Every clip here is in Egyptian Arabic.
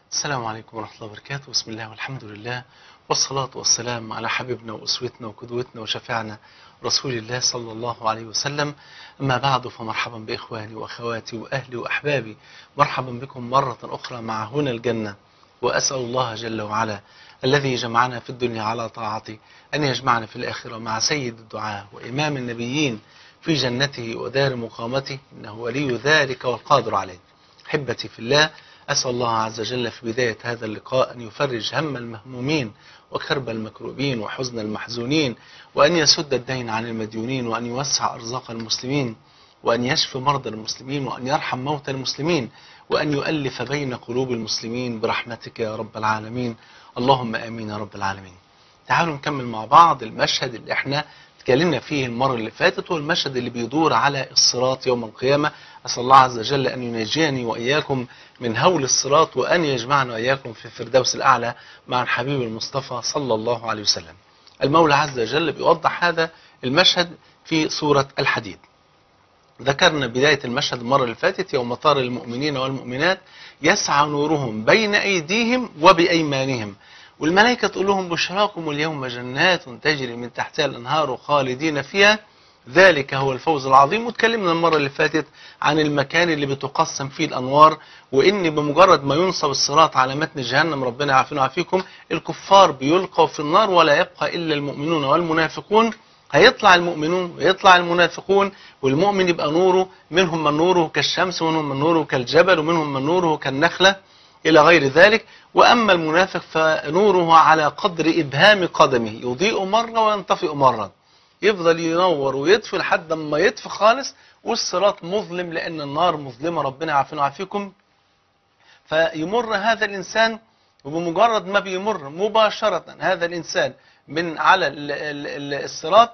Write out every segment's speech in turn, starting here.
السلام عليكم ورحمة الله وبركاته بسم الله والحمد لله والصلاة والسلام على حبيبنا وأسوتنا وقدوتنا وشفيعنا رسول الله صلى الله عليه وسلم أما بعد فمرحبا بإخواني وأخواتي وأهلي وأحبابي مرحبا بكم مرة أخرى مع هنا الجنة وأسأل الله جل وعلا الذي جمعنا في الدنيا على طاعته أن يجمعنا في الآخرة مع سيد الدعاء وإمام النبيين في جنته ودار مقامته إنه ولي ذلك والقادر عليه أحبتي في الله أسأل الله عز وجل في بداية هذا اللقاء أن يفرج هم المهمومين وكرب المكروبين وحزن المحزونين وأن يسد الدين عن المديونين وأن يوسع أرزاق المسلمين وأن يشفي مرضى المسلمين وأن يرحم موتى المسلمين وأن يؤلف بين قلوب المسلمين برحمتك يا رب العالمين اللهم آمين يا رب العالمين تعالوا نكمل مع بعض المشهد اللي احنا اتكلمنا فيه المرة اللي فاتت هو المشهد اللي بيدور على الصراط يوم القيامة أسأل الله عز وجل أن ينجيني وإياكم من هول الصراط وأن يجمعنا وإياكم في الفردوس الأعلى مع الحبيب المصطفى صلى الله عليه وسلم المولى عز وجل بيوضح هذا المشهد في سورة الحديد ذكرنا بداية المشهد المرة اللي فاتت يوم طار المؤمنين والمؤمنات يسعى نورهم بين أيديهم وبأيمانهم والملائكة تقول لهم بشراكم اليوم جنات تجري من تحتها الأنهار خالدين فيها ذلك هو الفوز العظيم واتكلمنا المرة اللي فاتت عن المكان اللي بتقسم فيه الأنوار وإن بمجرد ما ينصب الصراط على متن جهنم ربنا يعافينا ويعافيكم الكفار بيلقوا في النار ولا يبقى إلا المؤمنون والمنافقون هيطلع المؤمنون ويطلع المنافقون والمؤمن يبقى نوره منهم من نوره كالشمس ومنهم من نوره كالجبل ومنهم من نوره كالنخلة إلى غير ذلك وأما المنافق فنوره على قدر إبهام قدمه يضيء مرة وينطفئ مرة يفضل ينور ويطفي لحد ما يطفي خالص والصراط مظلم لأن النار مظلمة ربنا يعافينا ويعافيكم فيمر هذا الإنسان وبمجرد ما بيمر مباشرة هذا الإنسان من على ال- ال- ال- الصراط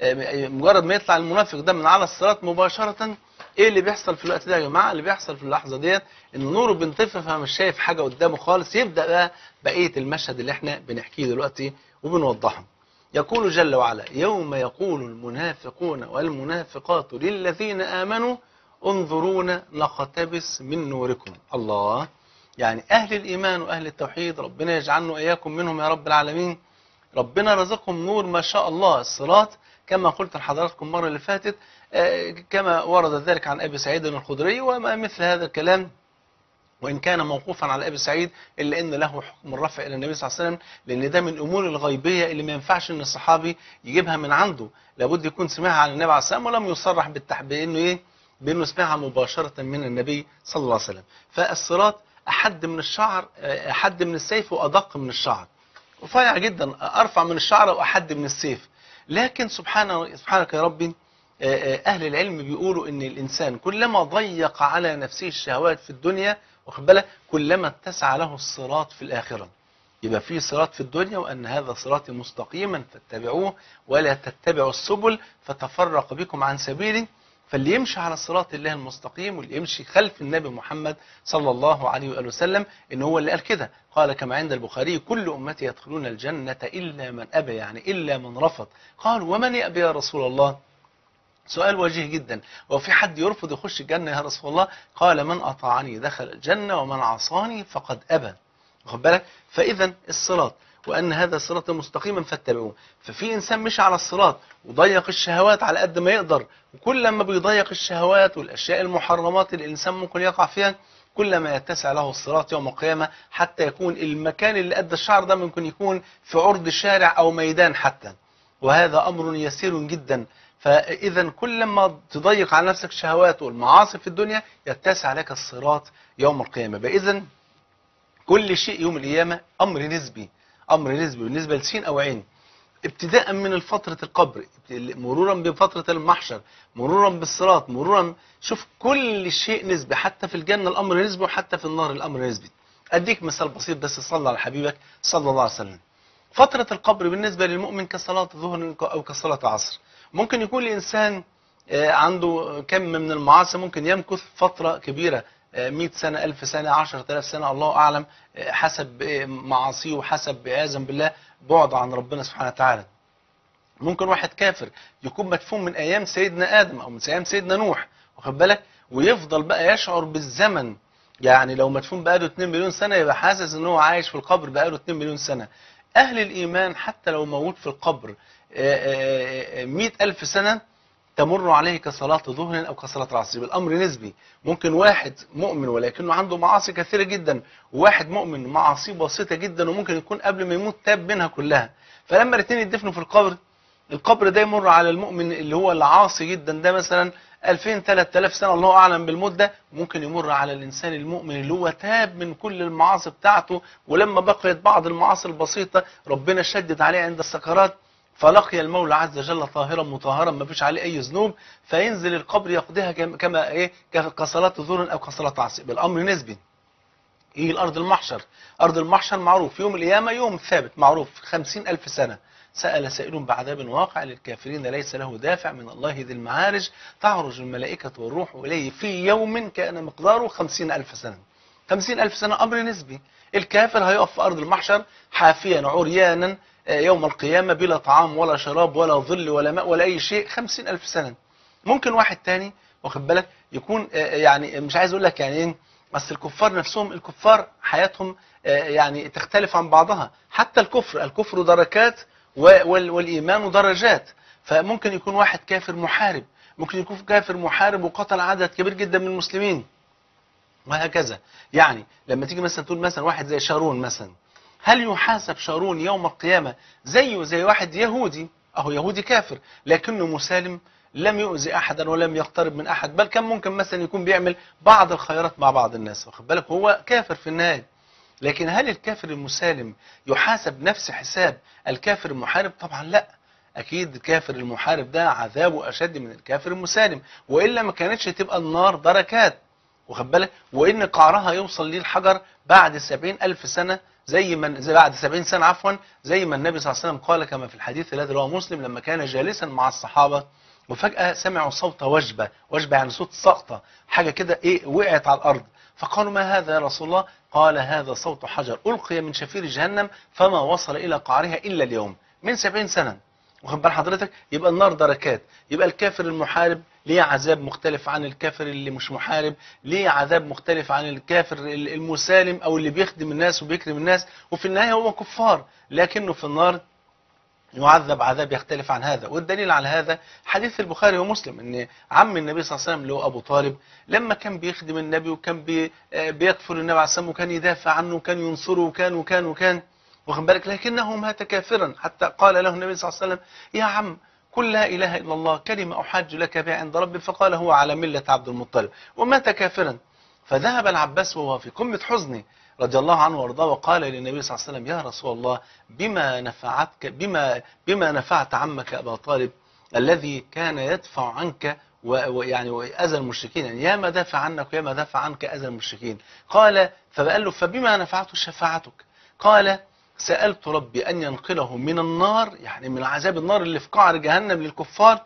مجرد ما يطلع المنافق ده من على الصراط مباشرة ايه اللي بيحصل في الوقت ده يا جماعه اللي بيحصل في اللحظه ديت ان نوره بينطفي فمش شايف حاجه قدامه خالص يبدا بقى بقيه المشهد اللي احنا بنحكيه دلوقتي وبنوضحه يقول جل وعلا يوم يقول المنافقون والمنافقات للذين امنوا انظرونا نقتبس من نوركم الله يعني اهل الايمان واهل التوحيد ربنا يجعلنا واياكم منهم يا رب العالمين ربنا رزقهم نور ما شاء الله الصراط كما قلت لحضراتكم المره اللي فاتت آه، كما ورد ذلك عن ابي سعيد الخدري وما مثل هذا الكلام وإن كان موقوفا على أبي سعيد إلا أن له حكم الرفع إلى النبي صلى الله عليه وسلم لأن ده من الأمور الغيبية اللي ما ينفعش أن الصحابي يجيبها من عنده لابد يكون سمعها عن النبي عليه الصلاة والسلام ولم يصرح بالتح بأنه إيه بأنه سمعها مباشرة من النبي صلى الله عليه وسلم فالصراط أحد من الشعر آه، أحد من السيف وأدق من الشعر رفيع جدا أرفع من الشعر وأحد من السيف لكن سبحان سبحانك يا ربي آه، آه، أهل العلم بيقولوا إن الإنسان كلما ضيق على نفسه الشهوات في الدنيا واخد بالك كلما اتسع له الصراط في الآخرة يبقى في صراط في الدنيا وأن هذا صراطي مستقيما فاتبعوه ولا تتبعوا السبل فتفرق بكم عن سبيله فاللي يمشي على صراط الله المستقيم واللي يمشي خلف النبي محمد صلى الله عليه وآله وسلم إن هو اللي قال كده قال كما عند البخاري كل أمتي يدخلون الجنة إلا من أبى يعني إلا من رفض قالوا ومن يأبى يا رسول الله سؤال وجيه جدا وفي حد يرفض يخش الجنة يا رسول الله قال من أطاعني دخل الجنة ومن عصاني فقد أبى واخد بالك فإذا الصراط وأن هذا الصراط مستقيما فاتبعوه ففي إنسان مشي على الصراط وضيق الشهوات على قد ما يقدر وكل لما بيضيق الشهوات والأشياء المحرمات اللي الإنسان ممكن يقع فيها كلما يتسع له الصراط يوم القيامة حتى يكون المكان اللي قد الشعر ده ممكن يكون في عرض شارع أو ميدان حتى وهذا أمر يسير جدا فإذا كل ما تضيق على نفسك الشهوات والمعاصي في الدنيا يتسع لك الصراط يوم القيامة فإذا كل شيء يوم القيامة أمر نسبي أمر نسبي بالنسبة لسين أو عين ابتداء من فترة القبر مرورا بفترة المحشر مرورا بالصراط مرورا شوف كل شيء نسبي حتى في الجنة الأمر نسبي وحتى في النار الأمر نسبي أديك مثال بسيط بس صلى على حبيبك صلى الله عليه وسلم فترة القبر بالنسبة للمؤمن كصلاة ظهر أو كصلاة عصر ممكن يكون الإنسان آه، عنده كم من المعاصي ممكن يمكث فترة كبيرة آه، 100 سنة 1000 سنة 10000 سنة الله أعلم آه، حسب آه، معاصيه وحسب عياذا بالله بعد عن ربنا سبحانه وتعالى ممكن واحد كافر يكون مدفون من أيام سيدنا آدم أو من أيام سيدنا نوح واخد بالك ويفضل بقى يشعر بالزمن يعني لو مدفون بقاله 2 مليون سنة يبقى حاسس ان هو عايش في القبر بقاله 2 مليون سنة أهل الإيمان حتى لو موجود في القبر 100 ألف سنة تمر عليه كصلاة ظهر أو كصلاة العصر الأمر نسبي ممكن واحد مؤمن ولكنه عنده معاصي كثيرة جدا وواحد مؤمن معاصي بسيطة جدا وممكن يكون قبل ما يموت تاب منها كلها فلما الاثنين يدفنوا في القبر القبر ده يمر على المؤمن اللي هو العاصي جدا ده مثلا 2000 3000 سنة الله أعلم بالمدة ممكن يمر على الإنسان المؤمن اللي هو تاب من كل المعاصي بتاعته ولما بقيت بعض المعاصي البسيطة ربنا شدد عليه عند السكرات فلقي المولى عز وجل طاهرا مطهرا ما فيش عليه أي ذنوب فينزل القبر يقضيها كما إيه كصلاة ظهر أو كصلاة عصر بالأمر نسبي إيه الأرض المحشر أرض المحشر معروف يوم القيامة يوم ثابت معروف خمسين ألف سنة سأل سائل بعذاب واقع للكافرين ليس له دافع من الله ذي المعارج تعرج الملائكة والروح إليه في يوم كان مقداره خمسين ألف سنة خمسين ألف سنة أمر نسبي الكافر هيقف في أرض المحشر حافيا عريانا يوم القيامة بلا طعام ولا شراب ولا ظل ولا ماء ولا أي شيء خمسين ألف سنة ممكن واحد تاني واخد بالك يكون يعني مش عايز أقول لك يعني إيه بس الكفار نفسهم الكفار حياتهم يعني تختلف عن بعضها حتى الكفر الكفر دركات والإيمان درجات فممكن يكون واحد كافر محارب ممكن يكون كافر محارب وقتل عدد كبير جدا من المسلمين وهكذا يعني لما تيجي مثلا تقول مثلا واحد زي شارون مثلا هل يحاسب شارون يوم القيامة زيه زي واحد يهودي أهو يهودي كافر لكنه مسالم لم يؤذي أحدا ولم يقترب من أحد بل كان ممكن مثلا يكون بيعمل بعض الخيرات مع بعض الناس واخد بالك هو كافر في النهاية لكن هل الكافر المسالم يحاسب نفس حساب الكافر المحارب طبعا لا أكيد الكافر المحارب ده عذابه أشد من الكافر المسالم وإلا ما كانتش تبقى النار دركات واخد بالك وإن قعرها يوصل ليه الحجر بعد سبعين ألف سنة زي ما زي بعد 70 سنة عفوا زي ما النبي صلى الله عليه وسلم قال كما في الحديث الذي رواه مسلم لما كان جالسا مع الصحابة وفجأة سمعوا صوت وجبة وجبة يعني صوت سقطة حاجة كده ايه وقعت على الأرض فقالوا ما هذا يا رسول الله قال هذا صوت حجر ألقي من شفير جهنم فما وصل إلى قعرها إلا اليوم من 70 سنة واخد بال حضرتك يبقى النار دركات يبقى الكافر المحارب ليه عذاب مختلف عن الكافر اللي مش محارب ليه عذاب مختلف عن الكافر المسالم او اللي بيخدم الناس وبيكرم الناس وفي النهاية هو كفار لكنه في النار يعذب عذاب يختلف عن هذا والدليل على هذا حديث البخاري ومسلم ان عم النبي صلى الله عليه وسلم اللي هو ابو طالب لما كان بيخدم النبي وكان بي بيكفر النبي عليه الصلاه وكان يدافع عنه وكان ينصره وكان وكان وكان واخد بالك لكنه مات كافرا حتى قال له النبي صلى الله عليه وسلم يا عم قل لا إله إلا الله كلمة أحاج لك بها عند ربي فقال هو على ملة عبد المطلب ومات كافرا فذهب العباس وهو في قمة حزنه رضي الله عنه وارضاه وقال للنبي صلى الله عليه وسلم يا رسول الله بما نفعتك بما بما نفعت عمك أبا طالب الذي كان يدفع عنك ويعني وأذى المشركين يعني يا ما دافع عنك ويا ما دافع عنك أذى المشركين قال فقال له فبما نفعته شفاعتك قال سألت ربي أن ينقله من النار يعني من عذاب النار اللي في قعر جهنم للكفار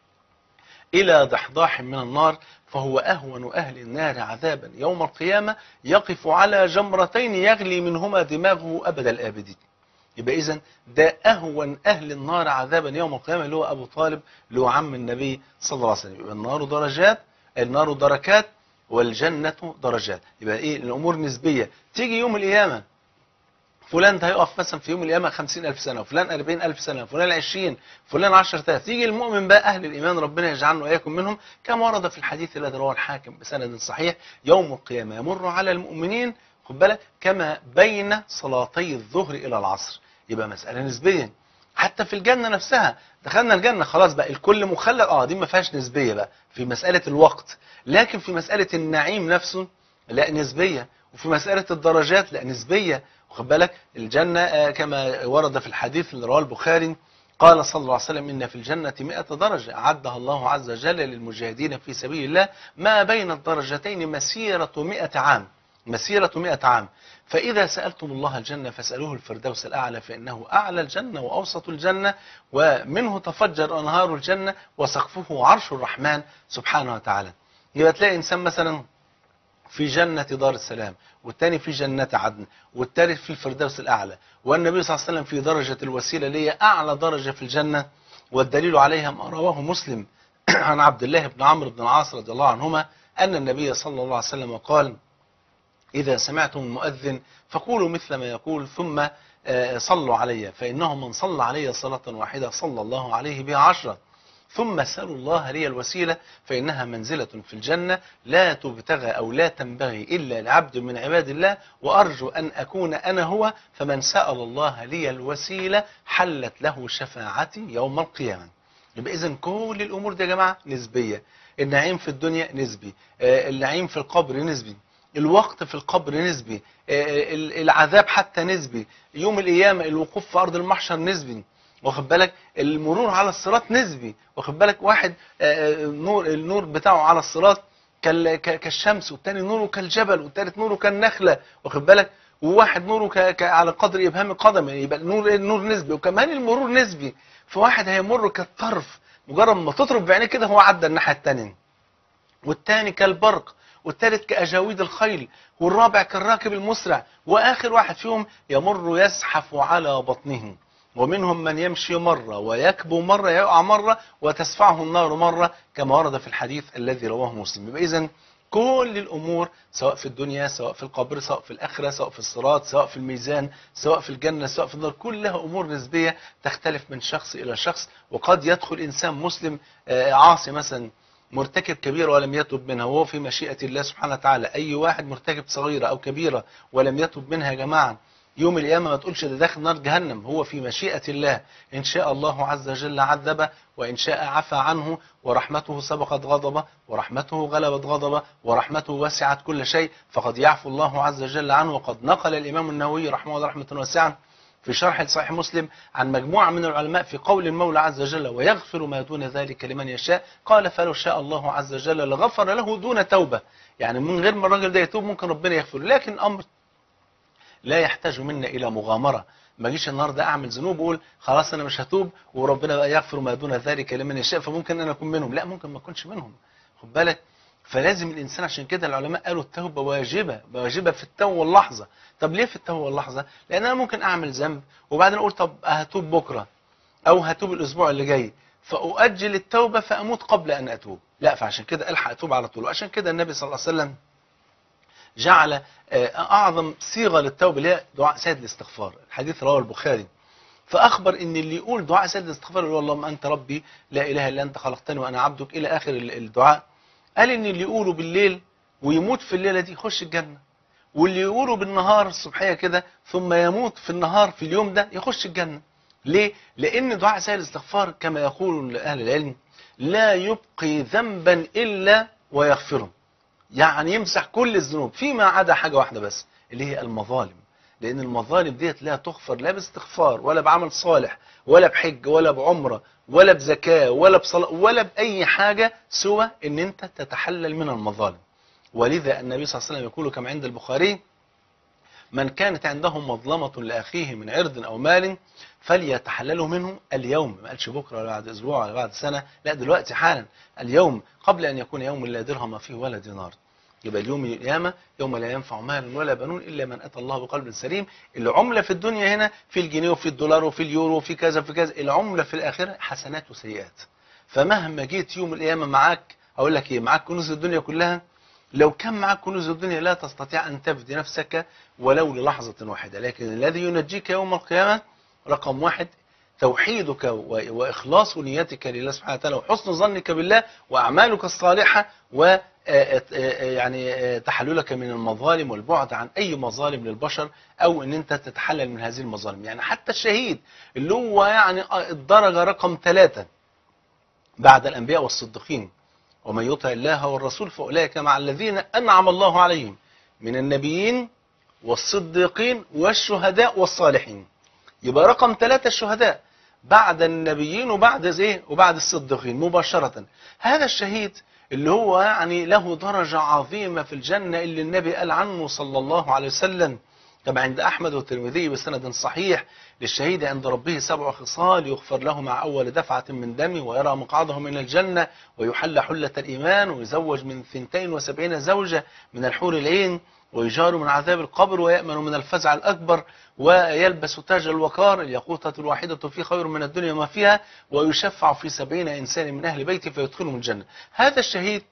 إلى ضحضاح من النار فهو أهون أهل النار عذابا يوم القيامة يقف على جمرتين يغلي منهما دماغه أبد الآبدين يبقى إذن ده أهون أهل النار عذابا يوم القيامة اللي هو أبو طالب اللي هو عم النبي صلى الله عليه وسلم يبقى النار درجات النار دركات والجنة درجات يبقى إيه الأمور نسبية تيجي يوم القيامة فلان ده هيقف مثلا في يوم القيامة خمسين ألف سنة وفلان أربعين ألف سنة وفلان عشرين فلان عشر ثلاث يجي المؤمن بقى أهل الإيمان ربنا يجعلنا وإياكم منهم كما ورد في الحديث الذي رواه الحاكم بسند صحيح يوم القيامة يمر على المؤمنين خد بالك كما بين صلاتي الظهر إلى العصر يبقى مسألة نسبيا حتى في الجنة نفسها دخلنا الجنة خلاص بقى الكل مخلد اه دي ما فيهاش نسبية بقى في مسألة الوقت لكن في مسألة النعيم نفسه لا نسبية وفي مسألة الدرجات لا نسبية واخد بالك الجنة كما ورد في الحديث اللي رواه البخاري قال صلى الله عليه وسلم إن في الجنة مئة درجة أعدها الله عز وجل للمجاهدين في سبيل الله ما بين الدرجتين مسيرة مئة عام مسيرة مئة عام فإذا سألتم الله الجنة فاسألوه الفردوس الأعلى فإنه أعلى الجنة وأوسط الجنة ومنه تفجر أنهار الجنة وسقفه عرش الرحمن سبحانه وتعالى يبقى تلاقي إنسان مثلا في جنة دار السلام والتاني في جنة عدن والتالت في الفردوس الأعلى والنبي صلى الله عليه وسلم في درجة الوسيلة لي أعلى درجة في الجنة والدليل عليها ما رواه مسلم عن عبد الله بن عمرو بن العاص رضي الله عنهما أن النبي صلى الله عليه وسلم قال إذا سمعتم المؤذن فقولوا مثل ما يقول ثم آه، صلوا علي فإنه من صلى علي صلاة واحدة صلى الله عليه بها عشرة ثم سألوا الله لي الوسيلة فإنها منزلة في الجنة لا تبتغى أو لا تنبغي إلا لعبد من عباد الله وأرجو أن أكون أنا هو فمن سأل الله لي الوسيلة حلت له شفاعتي يوم القيامة يبقى إذن كل الأمور دي يا جماعة نسبية النعيم في الدنيا نسبي آه، النعيم في القبر نسبي الوقت في القبر نسبي آه، ال- العذاب حتى نسبي يوم القيامة الوقوف في أرض المحشر نسبي واخد بالك المرور على الصراط نسبي واخد بالك واحد آه، نور النور بتاعه على الصراط كال- ك- كالشمس والتاني نوره كالجبل والتالت نوره كالنخلة واخد بالك وواحد نوره ك... ك... على قدر ابهام القدم يعني يبقى النور النور نسبي وكمان المرور نسبي فواحد هيمر كالطرف مجرد ما تطرف بعينيه كده هو عدى الناحيه الثانيه والتاني كالبرق والتالت كأجاويد الخيل والرابع كالراكب المسرع وآخر واحد فيهم يمر يزحف على بطنه ومنهم من يمشي مرة ويكبو مرة يقع مرة وتسفعه النار مرة كما ورد في الحديث الذي رواه مسلم يبقى إذن كل الأمور سواء في الدنيا سواء في القبر سواء في الآخرة سواء في الصراط سواء في الميزان سواء في الجنة سواء في النار كلها أمور نسبية تختلف من شخص إلى شخص وقد يدخل إنسان مسلم آه، عاصي مثلا مرتكب كبيرة ولم يتب منها وهو في مشيئة الله سبحانه وتعالى أي واحد مرتكب صغيرة أو كبيرة ولم يتب منها يا جماعة يوم القيامة ما تقولش ده داخل نار جهنم هو في مشيئة الله إن شاء الله عز وجل عذبه وإن شاء عفى عنه ورحمته سبقت غضبه ورحمته غلبت غضبه ورحمته وسعت كل شيء فقد يعفو الله عز وجل عنه وقد نقل الإمام النووي رحمه الله رحمة واسعة في شرح صحيح مسلم عن مجموعة من العلماء في قول المولى عز وجل ويغفر ما دون ذلك لمن يشاء قال فلو شاء الله عز وجل لغفر له دون توبة يعني من غير ما الراجل ده يتوب ممكن ربنا يغفر له. لكن أمر لا يحتاج منا إلى مغامرة ما اجيش النهارده اعمل ذنوب واقول خلاص انا مش هتوب وربنا بقى يغفر ما دون ذلك لمن يشاء فممكن انا اكون منهم لا ممكن ما اكونش منهم خد بالك فلازم الانسان عشان كده العلماء قالوا التوبه واجبه واجبه في التو واللحظه طب ليه في التو واللحظه لان انا ممكن اعمل ذنب وبعدين اقول طب هتوب بكره او هتوب الاسبوع اللي جاي فاؤجل التوبه فاموت قبل ان اتوب لا فعشان كده الحق اتوب على طول وعشان كده النبي صلى الله عليه وسلم جعل آه، اعظم صيغه للتوبه اللي هي دعاء سيد الاستغفار الحديث رواه البخاري فاخبر ان اللي يقول دعاء سيد الاستغفار يقول اللهم انت ربي لا اله الا انت خلقتني وانا عبدك الى اخر ال- الدعاء قال ان اللي يقوله بالليل ويموت في الليله دي يخش الجنه واللي يقوله بالنهار الصبحيه كده ثم يموت في النهار في اليوم ده يخش الجنه ليه لان دعاء سيد الاستغفار كما يقول اهل العلم لا يبقي ذنبا الا ويغفره يعني يمسح كل الذنوب فيما عدا حاجة واحدة بس اللي هي المظالم لأن المظالم ديت لا تغفر لا باستغفار ولا بعمل صالح ولا بحج ولا بعمرة ولا بزكاة ولا بصلاة ولا بأي حاجة سوى أن أنت تتحلل من المظالم ولذا النبي صلى الله عليه وسلم يقول كما عند البخاري من كانت عنده مظلمة لأخيه من عرض أو مال فليتحلله منه اليوم ما قالش بكرة ولا بعد أسبوع ولا بعد سنة لا دلوقتي حالا اليوم قبل أن يكون يوم لا درهم فيه ولا دينار يبقى اليوم القيامة يوم لا ينفع مال ولا بنون إلا من أتى الله بقلب سليم العملة في الدنيا هنا في الجنيه وفي الدولار وفي اليورو وفي كذا في كذا العملة في الآخرة حسنات وسيئات فمهما جيت يوم القيامة معاك أقول لك إيه معاك كنوز الدنيا كلها لو كان معك كنوز الدنيا لا تستطيع أن تفدي نفسك ولو للحظة واحدة لكن الذي ينجيك يوم القيامة رقم واحد توحيدك و- وإخلاص نيتك لله سبحانه وتعالى وحسن ظنك بالله وأعمالك الصالحة و آه، آه، آه، يعني آه، تحللك من المظالم والبعد عن أي مظالم للبشر أو أن أنت تتحلل من هذه المظالم يعني حتى الشهيد اللي هو يعني آه، الدرجة رقم ثلاثة بعد الأنبياء والصديقين ومن يطع الله والرسول فأولئك مع الذين أنعم الله عليهم من النبيين والصديقين والشهداء والصالحين يبقى رقم ثلاثة الشهداء بعد النبيين وبعد ايه وبعد الصديقين مباشرة هذا الشهيد اللي هو يعني له درجة عظيمة في الجنة اللي النبي قال عنه صلى الله عليه وسلم كما عند أحمد والترمذي بسند صحيح للشهيد عند ربه سبع خصال يغفر له مع أول دفعة من دمه ويرى مقعده من الجنة ويحل حلة الإيمان ويزوج من ثنتين وسبعين زوجة من الحور العين ويجار من عذاب القبر ويأمن من الفزع الأكبر ويلبس تاج الوقار الياقوتة الواحدة في خير من الدنيا وما فيها ويشفع في سبعين إنسان من أهل بيته فيدخلهم الجنة هذا الشهيد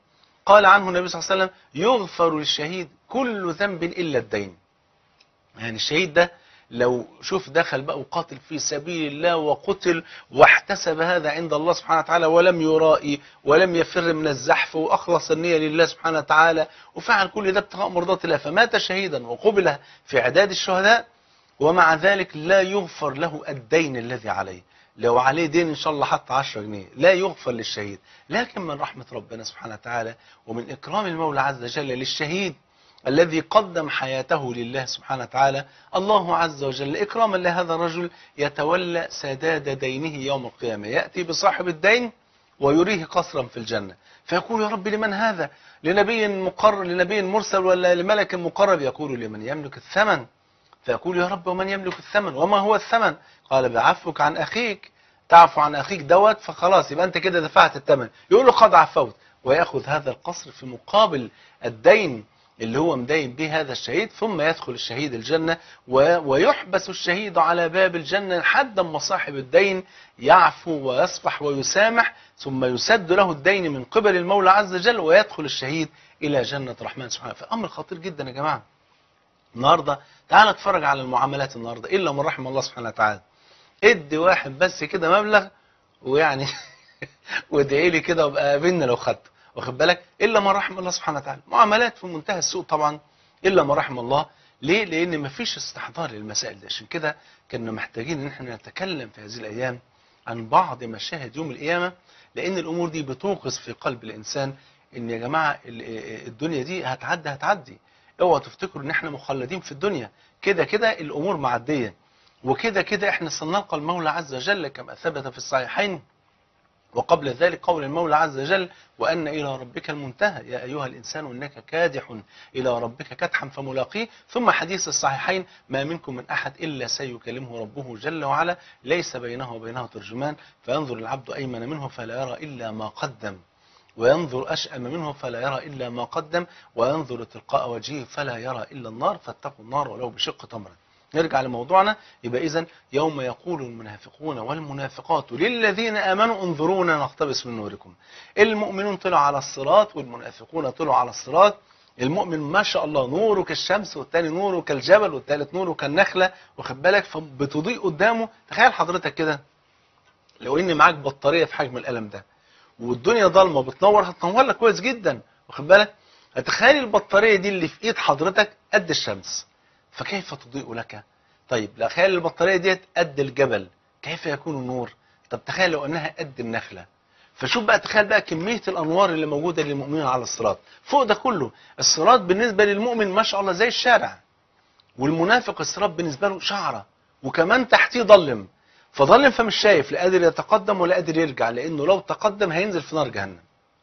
قال عنه النبي صلى الله عليه وسلم يغفر للشهيد كل ذنب إلا الدين يعني الشهيد ده لو شوف دخل بقى وقاتل في سبيل الله وقتل واحتسب هذا عند الله سبحانه وتعالى ولم يرائي ولم يفر من الزحف وأخلص النية لله سبحانه وتعالى وفعل كل ده ابتغاء مرضات الله فمات شهيدا وقبل في عداد الشهداء ومع ذلك لا يغفر له الدين الذي عليه لو عليه دين إن شاء الله حتى 10 جنيه لا يغفر للشهيد لكن من رحمة ربنا سبحانه وتعالى ومن إكرام المولى عز وجل للشهيد الذي قدم حياته لله سبحانه وتعالى الله عز وجل إكراما لهذا الرجل يتولى سداد دينه يوم القيامة يأتي بصاحب الدين ويريه قصرا في الجنة فيقول يا رب لمن هذا لنبي مقرر لنبي مرسل ولا لملك مقرب يقول لمن يملك الثمن فيقول يا رب ومن يملك الثمن وما هو الثمن قال بعفوك عن أخيك تعفو عن أخيك دوت فخلاص يبقى أنت كده دفعت الثمن يقول له قد عفوت ويأخذ هذا القصر في مقابل الدين اللي هو مدين به هذا الشهيد ثم يدخل الشهيد الجنة ويحبس الشهيد على باب الجنة لحد ما صاحب الدين يعفو ويصفح ويسامح ثم يسد له الدين من قبل المولى عز وجل ويدخل الشهيد إلى جنة الرحمن سبحانه فأمر خطير جدا يا جماعة النهاردة تعال اتفرج على المعاملات النهاردة إلا من رحم الله سبحانه وتعالى ادي واحد بس كده مبلغ ويعني وادعي لي كده وابقى قابلنا لو خدته واخد بالك الا ما رحم الله سبحانه وتعالى معاملات في منتهى السوء طبعا الا ما رحم الله ليه لان مفيش استحضار للمسائل دي عشان كده كنا محتاجين ان احنا نتكلم في هذه الايام عن بعض مشاهد يوم القيامه لان الامور دي بتوقظ في قلب الانسان ان يا جماعه الدنيا دي هتعدي هتعدي اوعوا تفتكروا ان احنا مخلدين في الدنيا كده كده الامور معديه وكده كده احنا سنلقى المولى عز وجل كما ثبت في الصحيحين وقبل ذلك قول المولى عز وجل وأن إلى ربك المنتهى يا أيها الإنسان إنك كادح إلى ربك كدحا فملاقيه ثم حديث الصحيحين ما منكم من أحد إلا سيكلمه ربه جل وعلا ليس بينه وبينه ترجمان فينظر العبد أيمن منه فلا يرى إلا ما قدم وينظر أشأم منه فلا يرى إلا ما قدم وينظر تلقاء وجهه فلا يرى إلا النار فاتقوا النار ولو بشق تمره نرجع لموضوعنا يبقى إذن يوم يقول المنافقون والمنافقات للذين آمنوا انظرونا نقتبس من نوركم المؤمنون طلعوا على الصراط والمنافقون طلعوا على الصراط المؤمن ما شاء الله نوره كالشمس والتاني نوره كالجبل والتالت نوره كالنخلة واخد بالك فبتضيء قدامه تخيل حضرتك كده لو ان معاك بطارية في حجم القلم ده والدنيا ضلمة بتنور هتنور لك كويس جدا واخد بالك هتخيل البطارية دي اللي في ايد حضرتك قد الشمس فكيف تضيء لك طيب لا خيال البطارية ديت قد الجبل كيف يكون النور طب تخيل لو انها قد النخلة فشوف بقى تخيل بقى كمية الانوار اللي موجودة للمؤمنين على الصراط فوق ده كله الصراط بالنسبة للمؤمن ما شاء الله زي الشارع والمنافق الصراط بالنسبة له شعرة وكمان تحتيه ضلم فضلم فمش شايف لا قادر يتقدم ولا قادر يرجع لانه لو تقدم هينزل في نار جهنم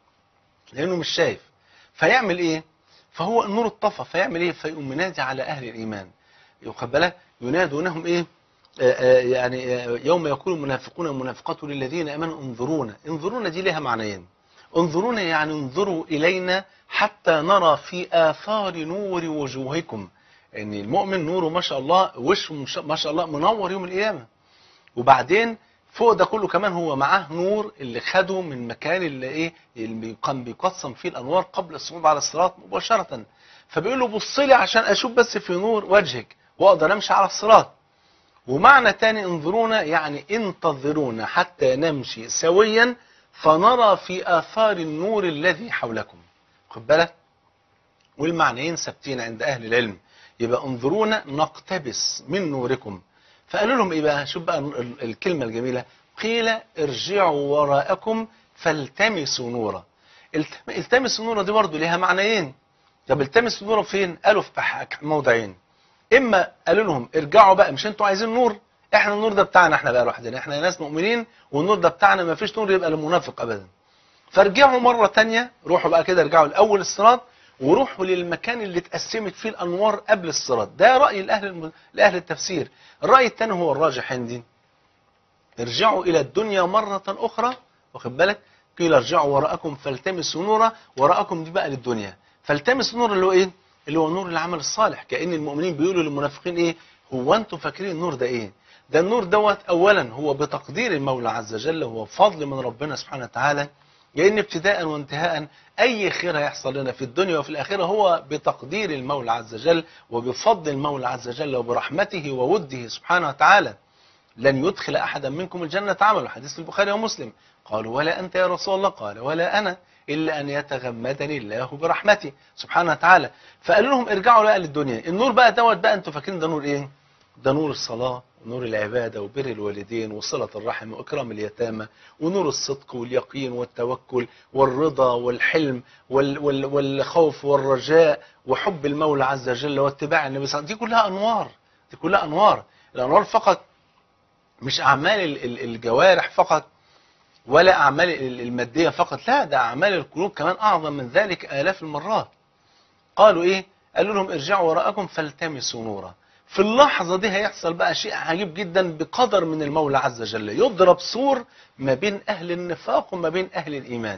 لانه مش شايف فيعمل ايه فهو النور اتطفى فيعمل ايه فيقوم منادي على اهل الايمان ياخد بالك ينادونهم ايه آآ آآ يعني يوم يقول المنافقون والمنافقات للذين امنوا انظرونا انظرونا دي لها معنيين انظرونا يعني انظروا الينا حتى نرى في اثار نور وجوهكم ان يعني المؤمن نوره ما شاء الله وشه ما شاء الله منور يوم القيامه وبعدين فوق ده كله كمان هو معاه نور اللي خده من مكان اللي ايه اللي كان بيقسم فيه الانوار قبل الصعود على الصراط مباشره فبيقول له بص لي عشان اشوف بس في نور وجهك واقدر امشي على الصراط ومعنى تاني انظرونا يعني انتظرونا حتى نمشي سويا فنرى في اثار النور الذي حولكم خد بالك والمعنيين ثابتين عند اهل العلم يبقى انظرونا نقتبس من نوركم فقالوا لهم ايه بقى شوف بقى الكلمة الجميلة قيل ارجعوا وراءكم فالتمسوا نورا التمسوا نورا دي برضه ليها معنيين طب التمسوا نورا فين قالوا في موضعين اما قالوا لهم ارجعوا بقى مش انتوا عايزين نور احنا النور ده بتاعنا احنا بقى لوحدنا احنا ناس مؤمنين والنور ده بتاعنا ما فيش نور يبقى للمنافق ابدا فارجعوا مرة تانية روحوا بقى كده ارجعوا الاول الصراط وروحوا للمكان اللي اتقسمت فيه الانوار قبل الصراط ده راي الاهل الاهل التفسير الراي الثاني هو الراجح عندي ارجعوا الى الدنيا مره اخرى واخد بالك قيل ارجعوا وراءكم فالتمسوا نورا وراءكم دي بقى للدنيا فالتمسوا نور اللي هو ايه اللي هو نور العمل الصالح كان المؤمنين بيقولوا للمنافقين ايه هو انتم فاكرين النور ده ايه ده النور دوت اولا هو بتقدير المولى عز وجل هو فضل من ربنا سبحانه وتعالى لأن ابتداء وانتهاء أي خير هيحصل لنا في الدنيا وفي الآخرة هو بتقدير المولى عز وجل وبفضل المولى عز وجل وبرحمته ووده سبحانه وتعالى لن يدخل أحدا منكم الجنة عمله حديث في البخاري ومسلم قالوا ولا أنت يا رسول الله قال ولا أنا إلا أن يتغمدني الله برحمته سبحانه وتعالى فقالوا لهم ارجعوا بقى للدنيا النور بقى دوت بقى أنتوا فاكرين ده نور إيه ده نور الصلاة ونور العبادة وبر الوالدين وصلة الرحم وإكرام اليتامى ونور الصدق واليقين والتوكل والرضا والحلم وال وال والخوف والرجاء وحب المولى عز وجل واتباع النبي صلى الله عليه وسلم دي كلها أنوار دي كلها أنوار الأنوار فقط مش أعمال ال- ال- الجوارح فقط ولا أعمال ال- المادية فقط لا ده أعمال القلوب كمان أعظم من ذلك آلاف المرات قالوا إيه قالوا لهم ارجعوا وراءكم فالتمسوا نورا في اللحظة دي هيحصل بقى شيء عجيب جدا بقدر من المولى عز وجل يضرب سور ما بين أهل النفاق وما بين أهل الإيمان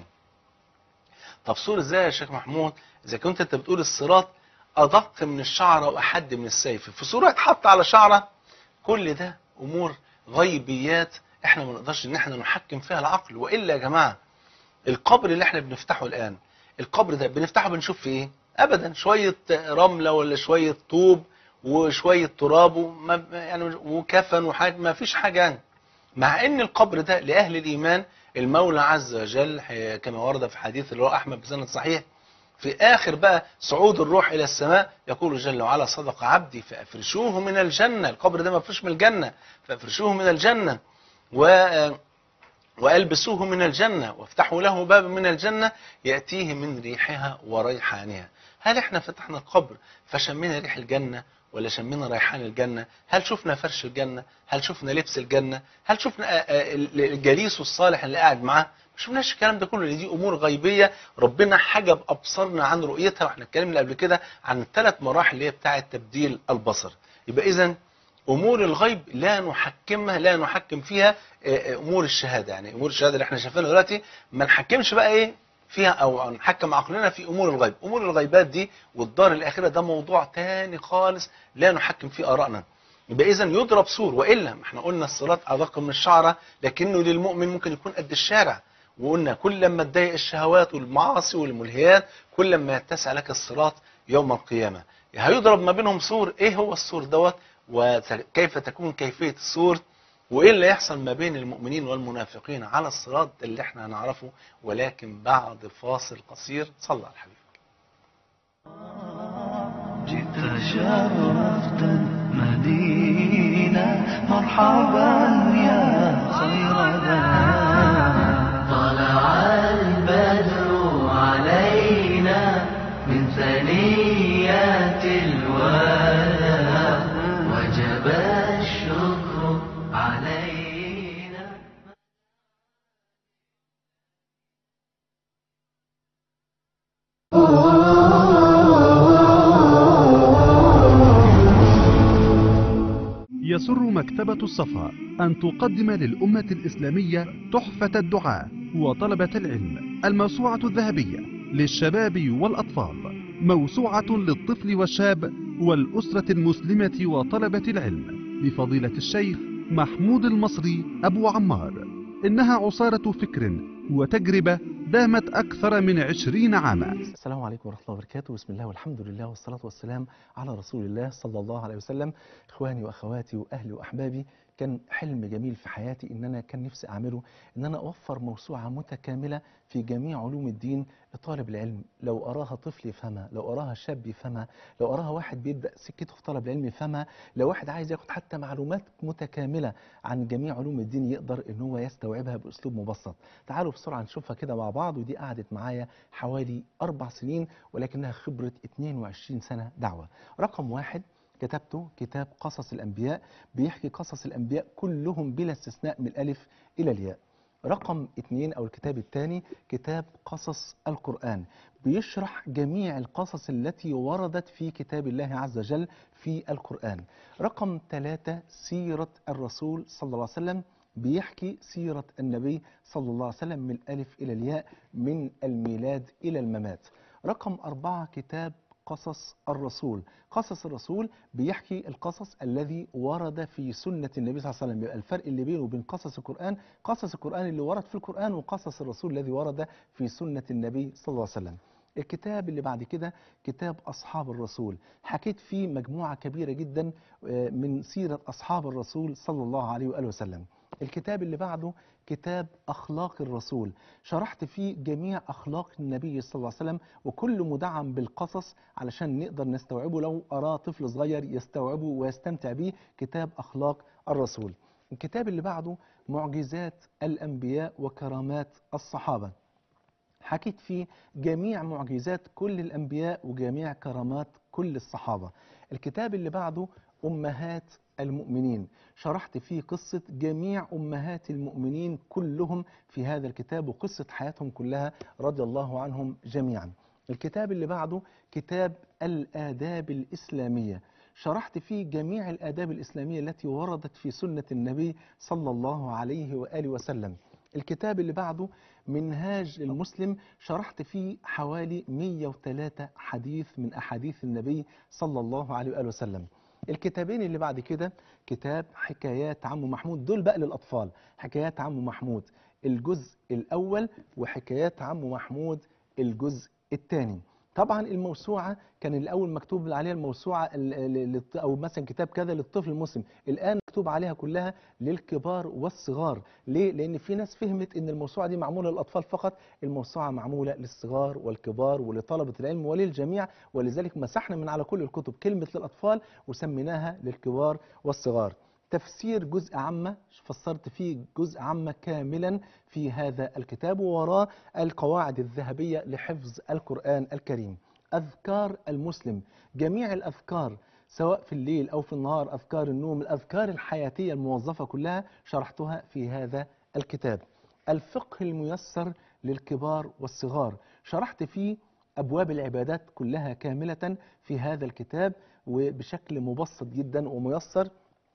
طب سور ازاي يا شيخ محمود إذا كنت أنت بتقول الصراط أدق من الشعرة وأحد من السيف في صورة اتحط على شعرة كل ده أمور غيبيات احنا ما نقدرش ان احنا نحكم فيها العقل والا يا جماعه القبر اللي احنا بنفتحه الان القبر ده بنفتحه بنشوف فيه ايه ابدا شويه رمله ولا شويه طوب وشويه تراب وما يعني وكفن وحاجه ما فيش حاجه يعني مع ان القبر ده لاهل الايمان المولى عز وجل ح- كما ورد في حديث اللي هو احمد بسند صحيح في آخر بقى صعود الروح إلى السماء يقول جل وعلا صدق عبدي فأفرشوه من الجنة القبر ده مفروش من الجنة فأفرشوه من الجنة و وألبسوه من الجنة وافتحوا له بابا من الجنة يأتيه من ريحها وريحانها هل احنا فتحنا القبر فشمينا ريح الجنة ولا شمينا ريحان الجنة هل شفنا فرش الجنة هل شفنا لبس الجنة هل شفنا آه، آه، الجليس الصالح اللي قاعد معاه ما شفناش الكلام ده كله لأن دي امور غيبيه ربنا حجب ابصارنا عن رؤيتها واحنا اتكلمنا قبل كده عن الثلاث مراحل اللي هي بتاعه تبديل البصر يبقى اذا امور الغيب لا نحكمها لا نحكم فيها آه، آه، امور الشهاده يعني امور الشهاده اللي احنا شايفينها دلوقتي ما نحكمش بقى ايه فيها او نحكم عقلنا في امور الغيب امور الغيبات دي والدار الاخره ده موضوع تاني خالص لا نحكم فيه ارائنا يبقى اذا يضرب سور والا ما احنا قلنا الصلاه ادق من الشعره لكنه للمؤمن ممكن يكون قد الشارع وقلنا كل ما تضايق الشهوات والمعاصي والملهيات كل ما يتسع لك الصراط يوم القيامة هيضرب ما بينهم سور ايه هو السور دوت وكيف تكون كيفية السور وايه اللي يحصل ما بين المؤمنين والمنافقين على الصراط ده اللي احنا هنعرفه ولكن بعد فاصل قصير صلى على الحبيب جئت شرفت المدينة مرحبا يا خير ذا طلع البدر علينا من ثنيات الوداع وجب الشكر علينا يسر مكتبة الصفا أن تقدم للأمة الإسلامية تحفة الدعاء وطلبة العلم الموسوعة الذهبية للشباب والأطفال موسوعة للطفل والشاب والأسرة المسلمة وطلبة العلم لفضيلة الشيخ محمود المصري أبو عمار إنها عصارة فكر وتجربة دامت أكثر من عشرين عاما السلام عليكم ورحمة الله وبركاته بسم الله والحمد لله والصلاة والسلام على رسول الله صلى الله عليه وسلم إخواني وأخواتي وأهلي وأحبابي كان حلم جميل في حياتي إن أنا كان نفسي أعمله إن أنا أوفر موسوعة متكاملة في جميع علوم الدين لطالب العلم لو أراها طفل يفهمها لو أراها شاب يفهمها لو أراها واحد بيبدأ سكته في طلب العلم يفهمها لو واحد عايز ياخد حتى معلومات متكاملة عن جميع علوم الدين يقدر إن هو يستوعبها بأسلوب مبسط تعالوا بسرعة نشوفها كده مع بعض ودي قعدت معايا حوالي أربع سنين ولكنها خبرة 22 سنة دعوة رقم واحد كتبته كتاب قصص الأنبياء بيحكي قصص الأنبياء كلهم بلا استثناء من الألف إلى الياء رقم اثنين أو الكتاب الثاني كتاب قصص القرآن بيشرح جميع القصص التي وردت في كتاب الله عز وجل في القرآن رقم ثلاثة سيرة الرسول صلى الله عليه وسلم بيحكي سيرة النبي صلى الله عليه وسلم من الألف إلى الياء من الميلاد إلى الممات رقم أربعة كتاب قصص الرسول قصص الرسول بيحكي القصص الذي ورد في سنة النبي صلى الله عليه وسلم يبقى الفرق اللي بينه وبين قصص القرآن قصص القرآن اللي ورد في القرآن وقصص الرسول الذي ورد في سنة النبي صلى الله عليه وسلم الكتاب اللي بعد كده كتاب أصحاب الرسول حكيت فيه مجموعة كبيرة جدا آه، من سيرة أصحاب الرسول صلى الله عليه وآله وسلم الكتاب اللي بعده كتاب أخلاق الرسول شرحت فيه جميع أخلاق النبي صلى الله عليه وسلم وكل مدعم بالقصص علشان نقدر نستوعبه لو أراه طفل صغير يستوعبه ويستمتع به كتاب أخلاق الرسول الكتاب اللي بعده معجزات الأنبياء وكرامات الصحابة حكيت فيه جميع معجزات كل الأنبياء وجميع كرامات كل الصحابة الكتاب اللي بعده أمهات المؤمنين شرحت فيه قصة جميع أمهات المؤمنين كلهم في هذا الكتاب وقصة حياتهم كلها رضي الله عنهم جميعا الكتاب اللي بعده كتاب الآداب الإسلامية شرحت فيه جميع الآداب الإسلامية التي وردت في سنة النبي صلى الله عليه وآله وسلم الكتاب اللي بعده منهاج المسلم شرحت فيه حوالي 103 حديث من أحاديث النبي صلى الله عليه وآله وسلم الكتابين اللي بعد كده كتاب حكايات عم محمود دول بقى للأطفال حكايات عم محمود الجزء الأول وحكايات عم محمود الجزء الثاني طبعا الموسوعة كان الأول مكتوب عليها الموسوعة ال- ال- للط- أو مثلا كتاب كذا للطفل المسلم الآن مكتوب عليها كلها للكبار والصغار ليه؟ لأن في ناس فهمت أن الموسوعة دي معمولة للأطفال فقط الموسوعة معمولة للصغار والكبار ولطلبة العلم وللجميع ولذلك مسحنا من على كل الكتب كلمة للأطفال وسميناها للكبار والصغار تفسير جزء عامة فسرت فيه جزء عامة كاملا في هذا الكتاب ووراه القواعد الذهبية لحفظ القرآن الكريم أذكار المسلم جميع الأذكار سواء في الليل أو في النهار أذكار النوم الأذكار الحياتية الموظفة كلها شرحتها في هذا الكتاب الفقه الميسر للكبار والصغار شرحت فيه أبواب العبادات كلها كاملة في هذا الكتاب وبشكل مبسط جدا وميسر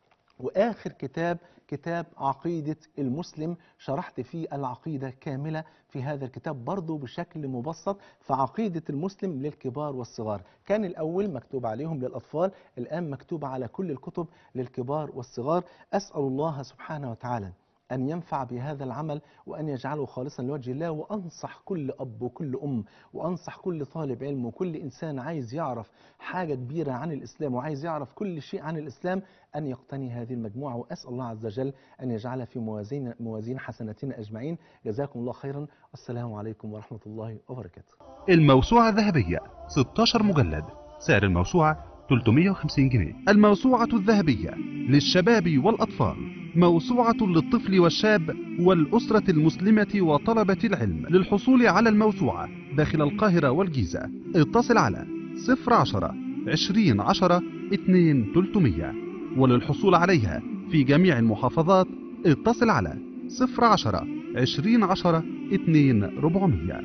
وآخر كتاب كتاب عقيدة المسلم شرحت فيه العقيدة كاملة في هذا الكتاب برضه بشكل مبسط فعقيدة المسلم للكبار والصغار كان الأول مكتوب عليهم للأطفال الآن مكتوب على كل الكتب للكبار والصغار أسأل الله سبحانه وتعالى أن ينفع بهذا العمل وأن يجعله خالصا لوجه الله وأنصح كل أب وكل أم وأنصح كل طالب علم وكل إنسان عايز يعرف حاجة كبيرة عن الإسلام وعايز يعرف كل شيء عن الإسلام أن يقتني هذه المجموعة وأسأل الله عز وجل أن يجعلها في موازين, موازين حسناتنا أجمعين جزاكم الله خيرا والسلام عليكم ورحمة الله وبركاته الموسوعة الذهبية 16 مجلد سعر الموسوعة 350 جنيه الموسوعة الذهبية للشباب والأطفال موسوعة للطفل والشاب والأسرة المسلمة وطلبة العلم للحصول على الموسوعة داخل القاهرة والجيزة اتصل على 010 20 10 2 300 وللحصول عليها في جميع المحافظات اتصل على 010 20 10 2 400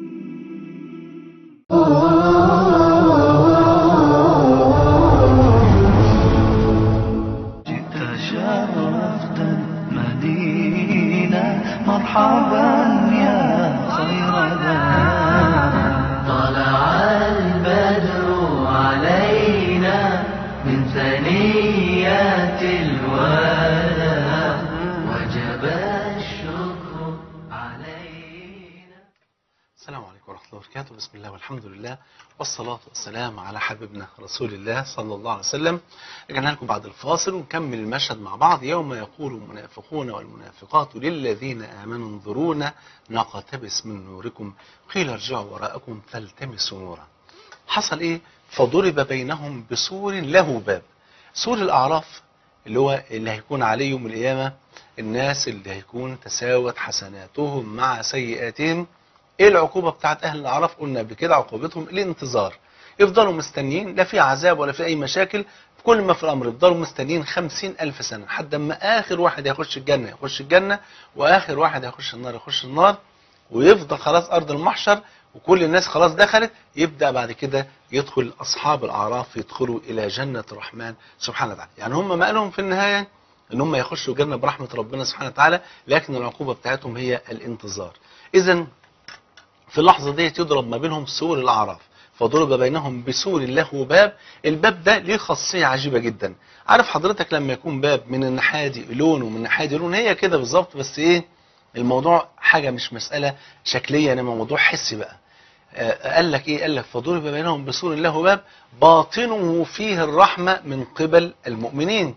جئت شرفت المدينة مرحبا يا خير ذا طلع البدر علينا من ثنيات الوداع وجب الشكر علينا السلام عليكم ورحمة الله وبركاته بسم الله والحمد لله والصلاة والسلام على حبيبنا رسول الله صلى الله عليه وسلم رجعنا لكم بعد الفاصل ونكمل المشهد مع بعض يوم يقول المنافقون والمنافقات للذين آمنوا انظرونا نقتبس من نوركم قيل ارجعوا وراءكم فالتمسوا نورا حصل ايه فضرب بينهم بسور له باب سور الأعراف اللي هو اللي هيكون عليه يوم القيامة الناس اللي هيكون تساوت حسناتهم مع سيئاتهم ايه العقوبة بتاعت اهل الاعراف قلنا قبل كده عقوبتهم الانتظار يفضلوا مستنيين لا في عذاب ولا في اي مشاكل كل ما في الامر يفضلوا مستنيين خمسين الف سنة لحد ما اخر واحد يخش الجنة يخش الجنة واخر واحد يخش النار يخش النار ويفضل خلاص ارض المحشر وكل الناس خلاص دخلت يبدأ بعد كده يدخل اصحاب الاعراف يدخلوا الى جنة الرحمن سبحانه وتعالى يعني هم مقالهم في النهاية ان هم يخشوا الجنة برحمة ربنا سبحانه وتعالى لكن العقوبة بتاعتهم هي الانتظار اذا في اللحظة ديت يضرب ما بينهم سور الأعراف فضرب بينهم بسور له باب الباب ده ليه خاصيه عجيبه جدا عارف حضرتك لما يكون باب من الناحيه دي لون ومن الناحيه دي لون هي كده بالظبط بس ايه الموضوع حاجه مش مساله شكليه انما موضوع حسي بقى آه، قال لك ايه قال لك فضرب بينهم بسور له باب باطنه فيه الرحمه من قبل المؤمنين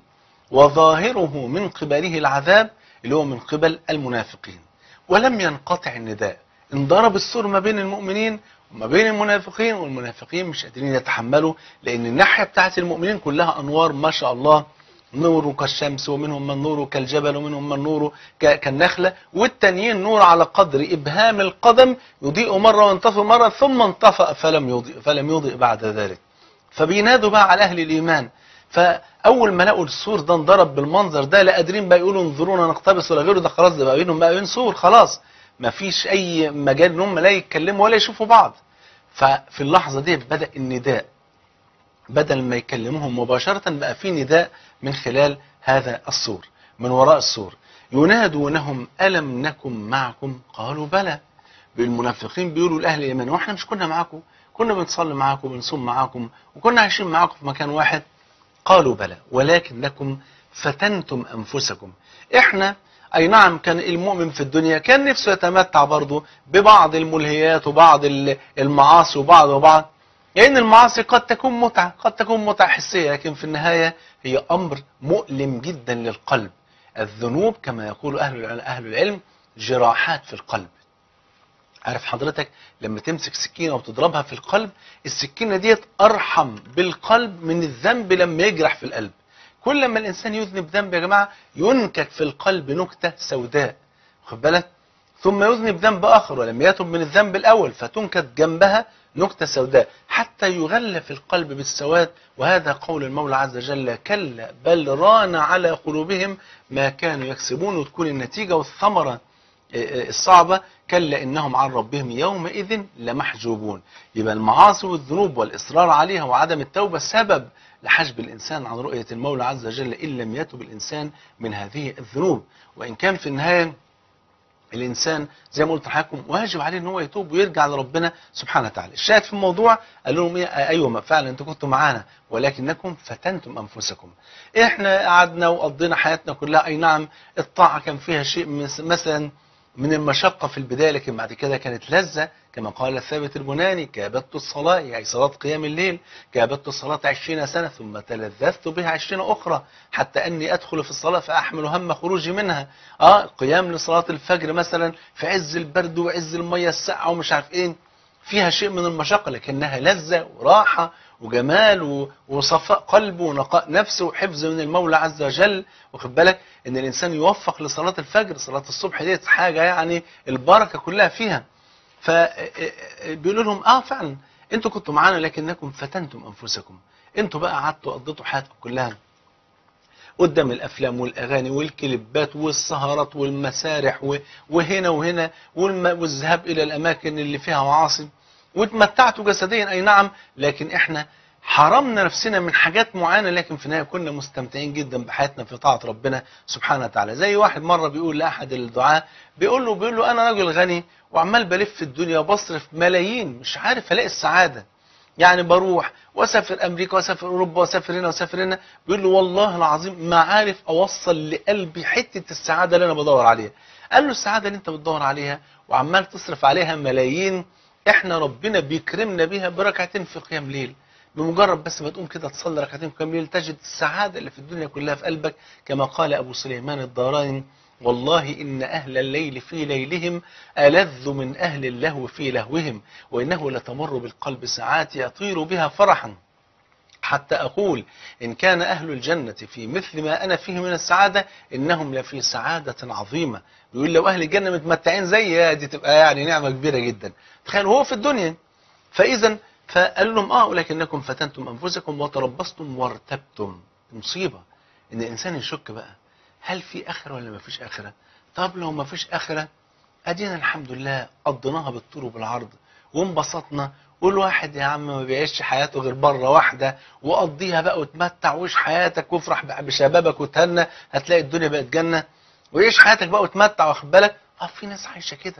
وظاهره من قبله العذاب اللي هو من قبل المنافقين ولم ينقطع النداء انضرب السور ما بين المؤمنين وما بين المنافقين والمنافقين مش قادرين يتحملوا لان الناحيه بتاعت المؤمنين كلها انوار ما شاء الله نور كالشمس ومنهم من نوره كالجبل ومنهم من نوره ك- كالنخله والتانيين نور على قدر ابهام القدم يضيء مره وينطفئ مره ثم انطفأ فلم يضيء فلم يضيء بعد ذلك فبينادوا بقى على اهل الايمان فاول ما لقوا السور ده انضرب بالمنظر ده لا قادرين بقى يقولوا انظرونا نقتبس ولا غيره ده خلاص ده بقى بينهم بقى بين سور خلاص ما فيش اي مجال ان هم لا يتكلموا ولا يشوفوا بعض ففي اللحظه دي بدا النداء بدل ما يكلمهم مباشره بقى في نداء من خلال هذا السور من وراء السور ينادونهم الم نكن معكم قالوا بلى بالمنافقين بيقولوا لاهل الايمان واحنا مش كنا معاكم كنا بنصلي معاكم وبنصوم معاكم وكنا عايشين معاكم في مكان واحد قالوا بلى ولكنكم فتنتم انفسكم احنا اي نعم كان المؤمن في الدنيا كان نفسه يتمتع برضه ببعض الملهيات وبعض ال- المعاصي وبعض وبعض لان المعاصي قد تكون متعه قد تكون متعه حسيه لكن في النهايه هي امر مؤلم جدا للقلب الذنوب كما يقول اهل الع- اهل العلم جراحات في القلب عارف حضرتك لما تمسك سكينه وتضربها في القلب السكينه ديت ارحم بالقلب من الذنب لما يجرح في القلب كل ما الانسان يذنب ذنب يا جماعه ينكت في القلب نكته سوداء خد بالك ثم يذنب ذنب اخر ولم يتب من الذنب الاول فتنكت جنبها نكته سوداء حتى يغل في القلب بالسواد وهذا قول المولى عز وجل كلا بل ران على قلوبهم ما كانوا يكسبون وتكون النتيجه والثمره الصعبة كلا إنهم عن ربهم يومئذ لمحجوبون يبقى المعاصي والذنوب والإصرار عليها وعدم التوبة سبب لحجب الإنسان عن رؤية المولى عز وجل إن لم يتب الإنسان من هذه الذنوب وإن كان في النهاية الانسان زي ما قلت لحضراتكم واجب عليه ان هو يتوب ويرجع لربنا سبحانه وتعالى الشاهد في الموضوع قال لهم ايه آه ايوه ما فعلا انتوا كنتوا معانا ولكنكم فتنتم انفسكم احنا قعدنا وقضينا حياتنا كلها اي نعم الطاعه كان فيها شيء مس- مثلا من المشقه في البدايه لكن بعد كده كانت لذه كما قال الثابت البناني كابدت الصلاه يعني صلاه قيام الليل كابدت الصلاه عشرين سنه ثم تلذذت بها عشرين اخرى حتى اني ادخل في الصلاه فاحمل هم خروجي منها اه قيام لصلاه الفجر مثلا في عز البرد وعز الميه الساقعه ومش عارف ايه فيها شيء من المشقه لكنها لذه وراحه وجمال و- وصفاء قلب ونقاء نفس وحفظ من المولى عز وجل واخد بالك ان الانسان يوفق لصلاه الفجر صلاه الصبح ديت حاجه يعني البركه كلها فيها فبيقولوا لهم اه فعلا انتوا كنتوا معانا لكنكم فتنتم انفسكم انتوا بقى قعدتوا قضيتوا حياتكم كلها قدام الافلام والاغاني والكليبات والسهرات والمسارح و- وهنا وهنا والم- والذهاب الى الاماكن اللي فيها معاصي واتمتعتوا جسديا اي نعم لكن احنا حرمنا نفسنا من حاجات معينه لكن في النهايه كنا مستمتعين جدا بحياتنا في طاعه ربنا سبحانه وتعالى زي واحد مره بيقول لاحد الدعاه بيقول له بيقول له انا راجل غني وعمال بلف في الدنيا وبصرف ملايين مش عارف الاقي السعاده يعني بروح واسافر امريكا واسافر اوروبا واسافر هنا واسافر هنا بيقول له والله العظيم ما عارف اوصل لقلبي حته السعاده اللي انا بدور عليها قال له السعاده اللي انت بتدور عليها وعمال تصرف عليها ملايين احنا ربنا بيكرمنا بيها بركعتين في قيام ليل بمجرد بس ما تقوم كده تصلي ركعتين في قيام ليل تجد السعاده اللي في الدنيا كلها في قلبك كما قال ابو سليمان الداراني والله إن أهل الليل في ليلهم ألذ من أهل اللهو في لهوهم وإنه لتمر بالقلب ساعات يطير بها فرحا حتى أقول إن كان أهل الجنة في مثل ما أنا فيه من السعادة إنهم لفي سعادة عظيمة بيقول لو أهل الجنة متمتعين زي يا دي تبقى يعني نعمة كبيرة جدا تخيل هو في الدنيا فإذا فقال لهم آه ولكنكم فتنتم أنفسكم وتربصتم وارتبتم مصيبة إن الإنسان يشك بقى هل في آخرة ولا ما فيش آخرة طب لو ما فيش آخرة أدينا الحمد لله قضيناها بالطول وبالعرض وانبسطنا والواحد يا عم ما بيعيش حياته غير بره واحدة وقضيها بقى وتمتع وعيش حياتك وافرح بح- بشبابك وتهنى هتلاقي الدنيا بقت جنة وعيش حياتك بقى وتمتع واخد بالك اه في ناس عايشة كده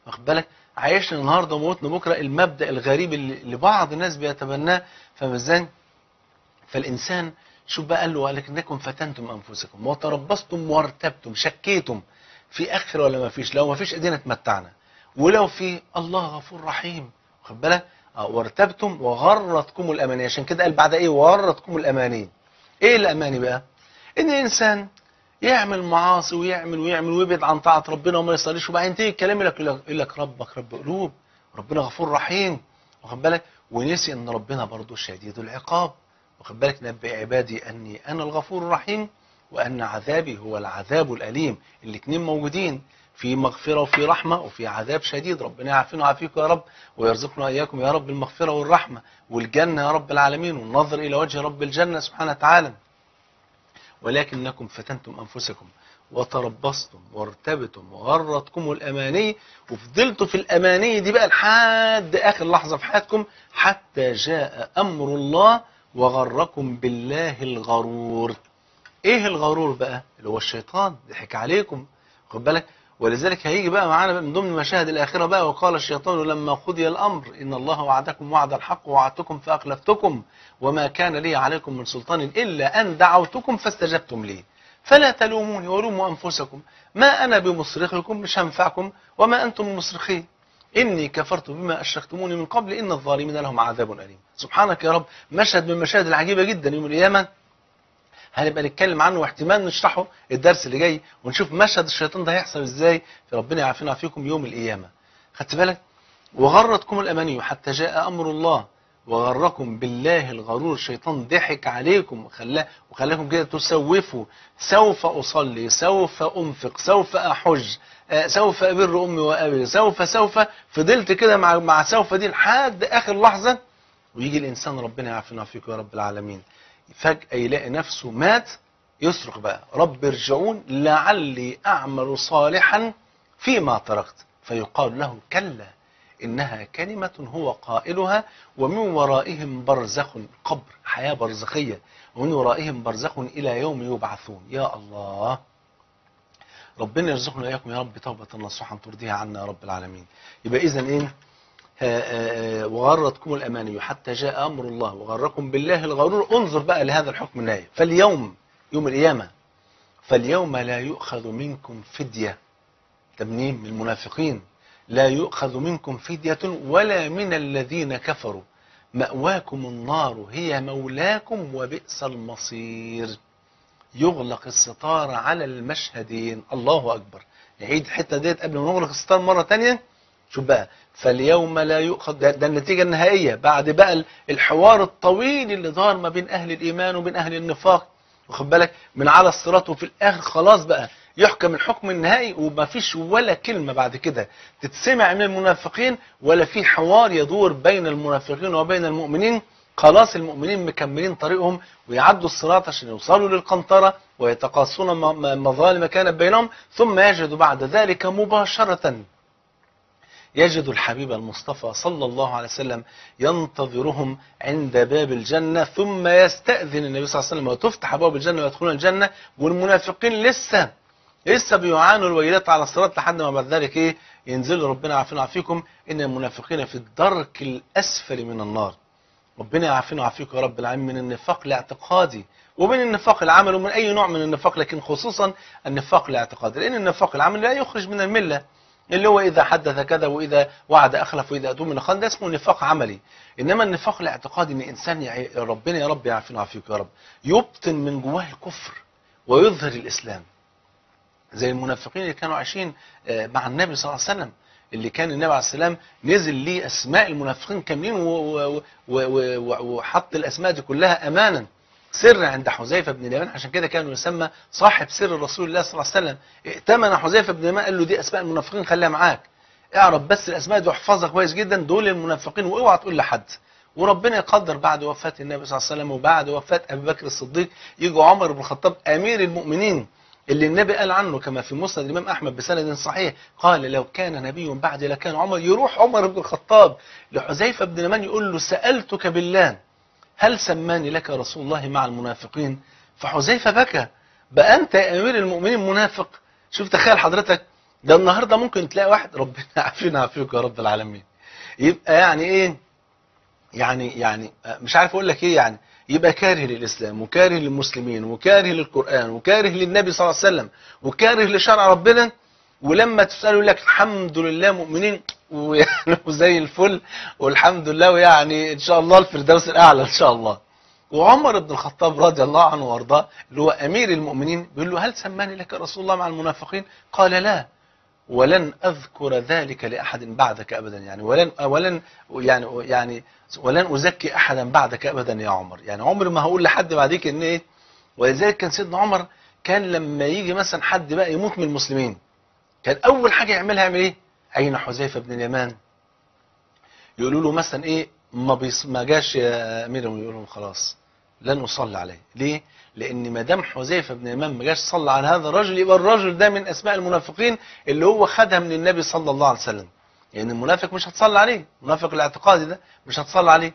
واخد بالك عايشنا النهارده وموتنا بكره المبدا الغريب اللي اللي بعض الناس بيتبناه فاهم ازاي فالانسان شوف بقى قال له ولكنكم فتنتم انفسكم وتربصتم وارتبتم شكيتم في اخر ولا ما فيش لو ما فيش ادينا اتمتعنا ولو في الله غفور رحيم واخد بالك اه وارتبتم وغرتكم الاماني عشان كده قال بعد ايه وغرتكم الاماني ايه الاماني بقى ان الانسان يعمل معاصي ويعمل ويعمل ويبعد عن طاعه ربنا وما يصليش وبعدين تيجي الكلام يقول لك يقول لك ربك رب قلوب ربنا غفور رحيم واخد بالك ونسي ان ربنا برضه شديد العقاب واخد بالك نبئ عبادي اني انا الغفور الرحيم وان عذابي هو العذاب الاليم الاثنين موجودين في مغفره وفي رحمه وفي عذاب شديد ربنا يعافينا ويعافيكم يا رب ويرزقنا واياكم يا رب المغفره والرحمه والجنه يا رب العالمين والنظر الى وجه رب الجنه سبحانه وتعالى ولكنكم فتنتم انفسكم وتربصتم وارتبتم وغرتكم الاماني وفضلتوا في الاماني دي بقى لحد اخر لحظه في حياتكم حتى جاء امر الله وغركم بالله الغرور ايه الغرور بقى اللي هو الشيطان ضحك عليكم خد بالك ولذلك هيجي بقى معانا من ضمن مشاهد الاخره بقى وقال الشيطان لما قضي الامر ان الله وعدكم وعد الحق ووعدتكم فاخلفتكم وما كان لي عليكم من سلطان الا ان دعوتكم فاستجبتم لي فلا تلوموني ولوموا انفسكم ما انا بمصرخكم مش هنفعكم وما انتم مصرخين إني كفرت بما أشركتموني من قبل إن الظالمين لهم عذاب أليم سبحانك يا رب مشهد من المشاهد العجيبة جدا يوم القيامة هنبقى نتكلم عنه واحتمال نشرحه الدرس اللي جاي ونشوف مشهد الشيطان ده هيحصل ازاي في ربنا يعافينا فيكم يوم القيامة خدت بالك وغرتكم الأماني حتى جاء أمر الله وغركم بالله الغرور الشيطان ضحك عليكم وخلاه وخلاكم كده تسوفوا سوف أصلي سوف أنفق سوف أحج آه، سوف أبر أمي وأبي سوف سوف فضلت كده مع مع سوف دي لحد آخر لحظة ويجي الإنسان ربنا يعافينا فيكم يا رب العالمين فجأة يلاقي نفسه مات يصرخ بقى رب ارجعون لعلي أعمل صالحا فيما تركت فيقال له كلا إنها كلمة هو قائلها ومن ورائهم برزخ قبر حياة برزخية ومن ورائهم برزخ إلى يوم يبعثون يا الله ربنا يرزقنا إياكم يا رب توبة نصوحا ترضيها عنا يا رب العالمين يبقى إذا إيه ها- ها- ها- وغرتكم الأماني حتى جاء أمر الله وغركم بالله الغرور انظر بقى لهذا الحكم النهائي فاليوم يوم القيامة فاليوم لا يؤخذ منكم فدية تمنين من المنافقين لا يؤخذ منكم فدية ولا من الذين كفروا مأواكم النار هي مولاكم وبئس المصير يغلق الستار على المشهدين الله أكبر نعيد الحتة ديت قبل ما نغلق الستار مرة تانية شوف بقى فاليوم لا يؤخذ ده, ده النتيجة النهائية بعد بقى الحوار الطويل اللي دار ما بين أهل الإيمان وبين أهل النفاق واخد بالك من على الصراط وفي الآخر خلاص بقى يحكم الحكم النهائي وما فيش ولا كلمة بعد كده تتسمع من المنافقين ولا في حوار يدور بين المنافقين وبين المؤمنين خلاص المؤمنين مكملين طريقهم ويعدوا الصراط عشان يوصلوا للقنطرة ويتقاصون م- م- مظالم كانت بينهم ثم يجدوا بعد ذلك مباشرة يجد الحبيب المصطفى صلى الله عليه وسلم ينتظرهم عند باب الجنة ثم يستأذن النبي صلى الله عليه وسلم وتفتح أبواب الجنة ويدخلون الجنة والمنافقين لسه لسه بيعانوا الويلات على الصراط لحد ما بعد ذلك ايه ينزل ربنا يعافينا ويعافيكم ان المنافقين في الدرك الاسفل من النار ربنا يعافينا ويعافيكم يا رب العالمين من النفاق الاعتقادي ومن النفاق العمل ومن اي نوع من النفاق لكن خصوصا النفاق الاعتقادي لان النفاق العمل لا يخرج من المله اللي هو اذا حدث كذا واذا وعد اخلف واذا اتوا من خان ده اسمه نفاق عملي انما النفاق الاعتقادي ان انسان يع- ربنا يا رب يعافينا ويعافيكم يا رب يبطن من جواه الكفر ويظهر الاسلام زي المنافقين اللي كانوا عايشين آه، مع النبي صلى الله عليه وسلم اللي كان النبي عليه السلام نزل ليه اسماء المنافقين كاملين و- و- و- و- و- وحط الاسماء دي كلها امانا سر عند حذيفه بن اليمان عشان كده كانوا يسمى صاحب سر رسول الله صلى الله عليه وسلم ائتمن حذيفه بن اليمان قال له دي اسماء المنافقين خليها معاك اعرف بس الاسماء دي واحفظها كويس جدا دول المنافقين واوعى تقول لحد وربنا يقدر بعد وفاه النبي صلى الله عليه وسلم وبعد وفاه ابي بكر الصديق يجي عمر بن الخطاب امير المؤمنين اللي النبي قال عنه كما في مسند الامام احمد بسند صحيح قال لو كان نبي بعدي لكان عمر يروح عمر بن الخطاب لحذيفه بن اليمان يقول له سالتك بالله هل سماني لك رسول الله مع المنافقين فحذيفه بكى بقى انت يا امير المؤمنين منافق شوف تخيل حضرتك ده النهارده ممكن تلاقي واحد ربنا يعافينا ويعافيك يا رب العالمين يبقى يعني ايه يعني يعني مش عارف اقول لك ايه يعني يبقى كاره للاسلام وكاره للمسلمين وكاره للقران وكاره للنبي صلى الله عليه وسلم وكاره لشرع ربنا ولما تساله يقول لك الحمد لله مؤمنين ويعني وزي الفل والحمد لله ويعني ان شاء الله الفردوس الاعلى ان شاء الله وعمر بن الخطاب رضي الله عنه وارضاه اللي هو امير المؤمنين بيقول له هل سماني لك رسول الله مع المنافقين قال لا ولن اذكر ذلك لاحد بعدك ابدا يعني ولن ولن يعني يعني ولن ازكي احدا بعدك ابدا يا عمر يعني عمر ما هقول لحد بعديك ان ايه ولذلك كان سيدنا عمر كان لما يجي مثلا حد بقى يموت من المسلمين كان اول حاجه يعملها يعمل ايه اين حذيفه بن اليمان يقولوا له مثلا ايه ما بيص... ما جاش يا امير يقول لهم خلاص لن اصلي عليه ليه لان ما دام حذيفه بن اليمان ما جاش صلى على هذا الرجل يبقى الرجل ده من اسماء المنافقين اللي هو خدها من النبي صلى الله عليه وسلم يعني المنافق مش هتصلي عليه المنافق الاعتقادي ده مش هتصلي عليه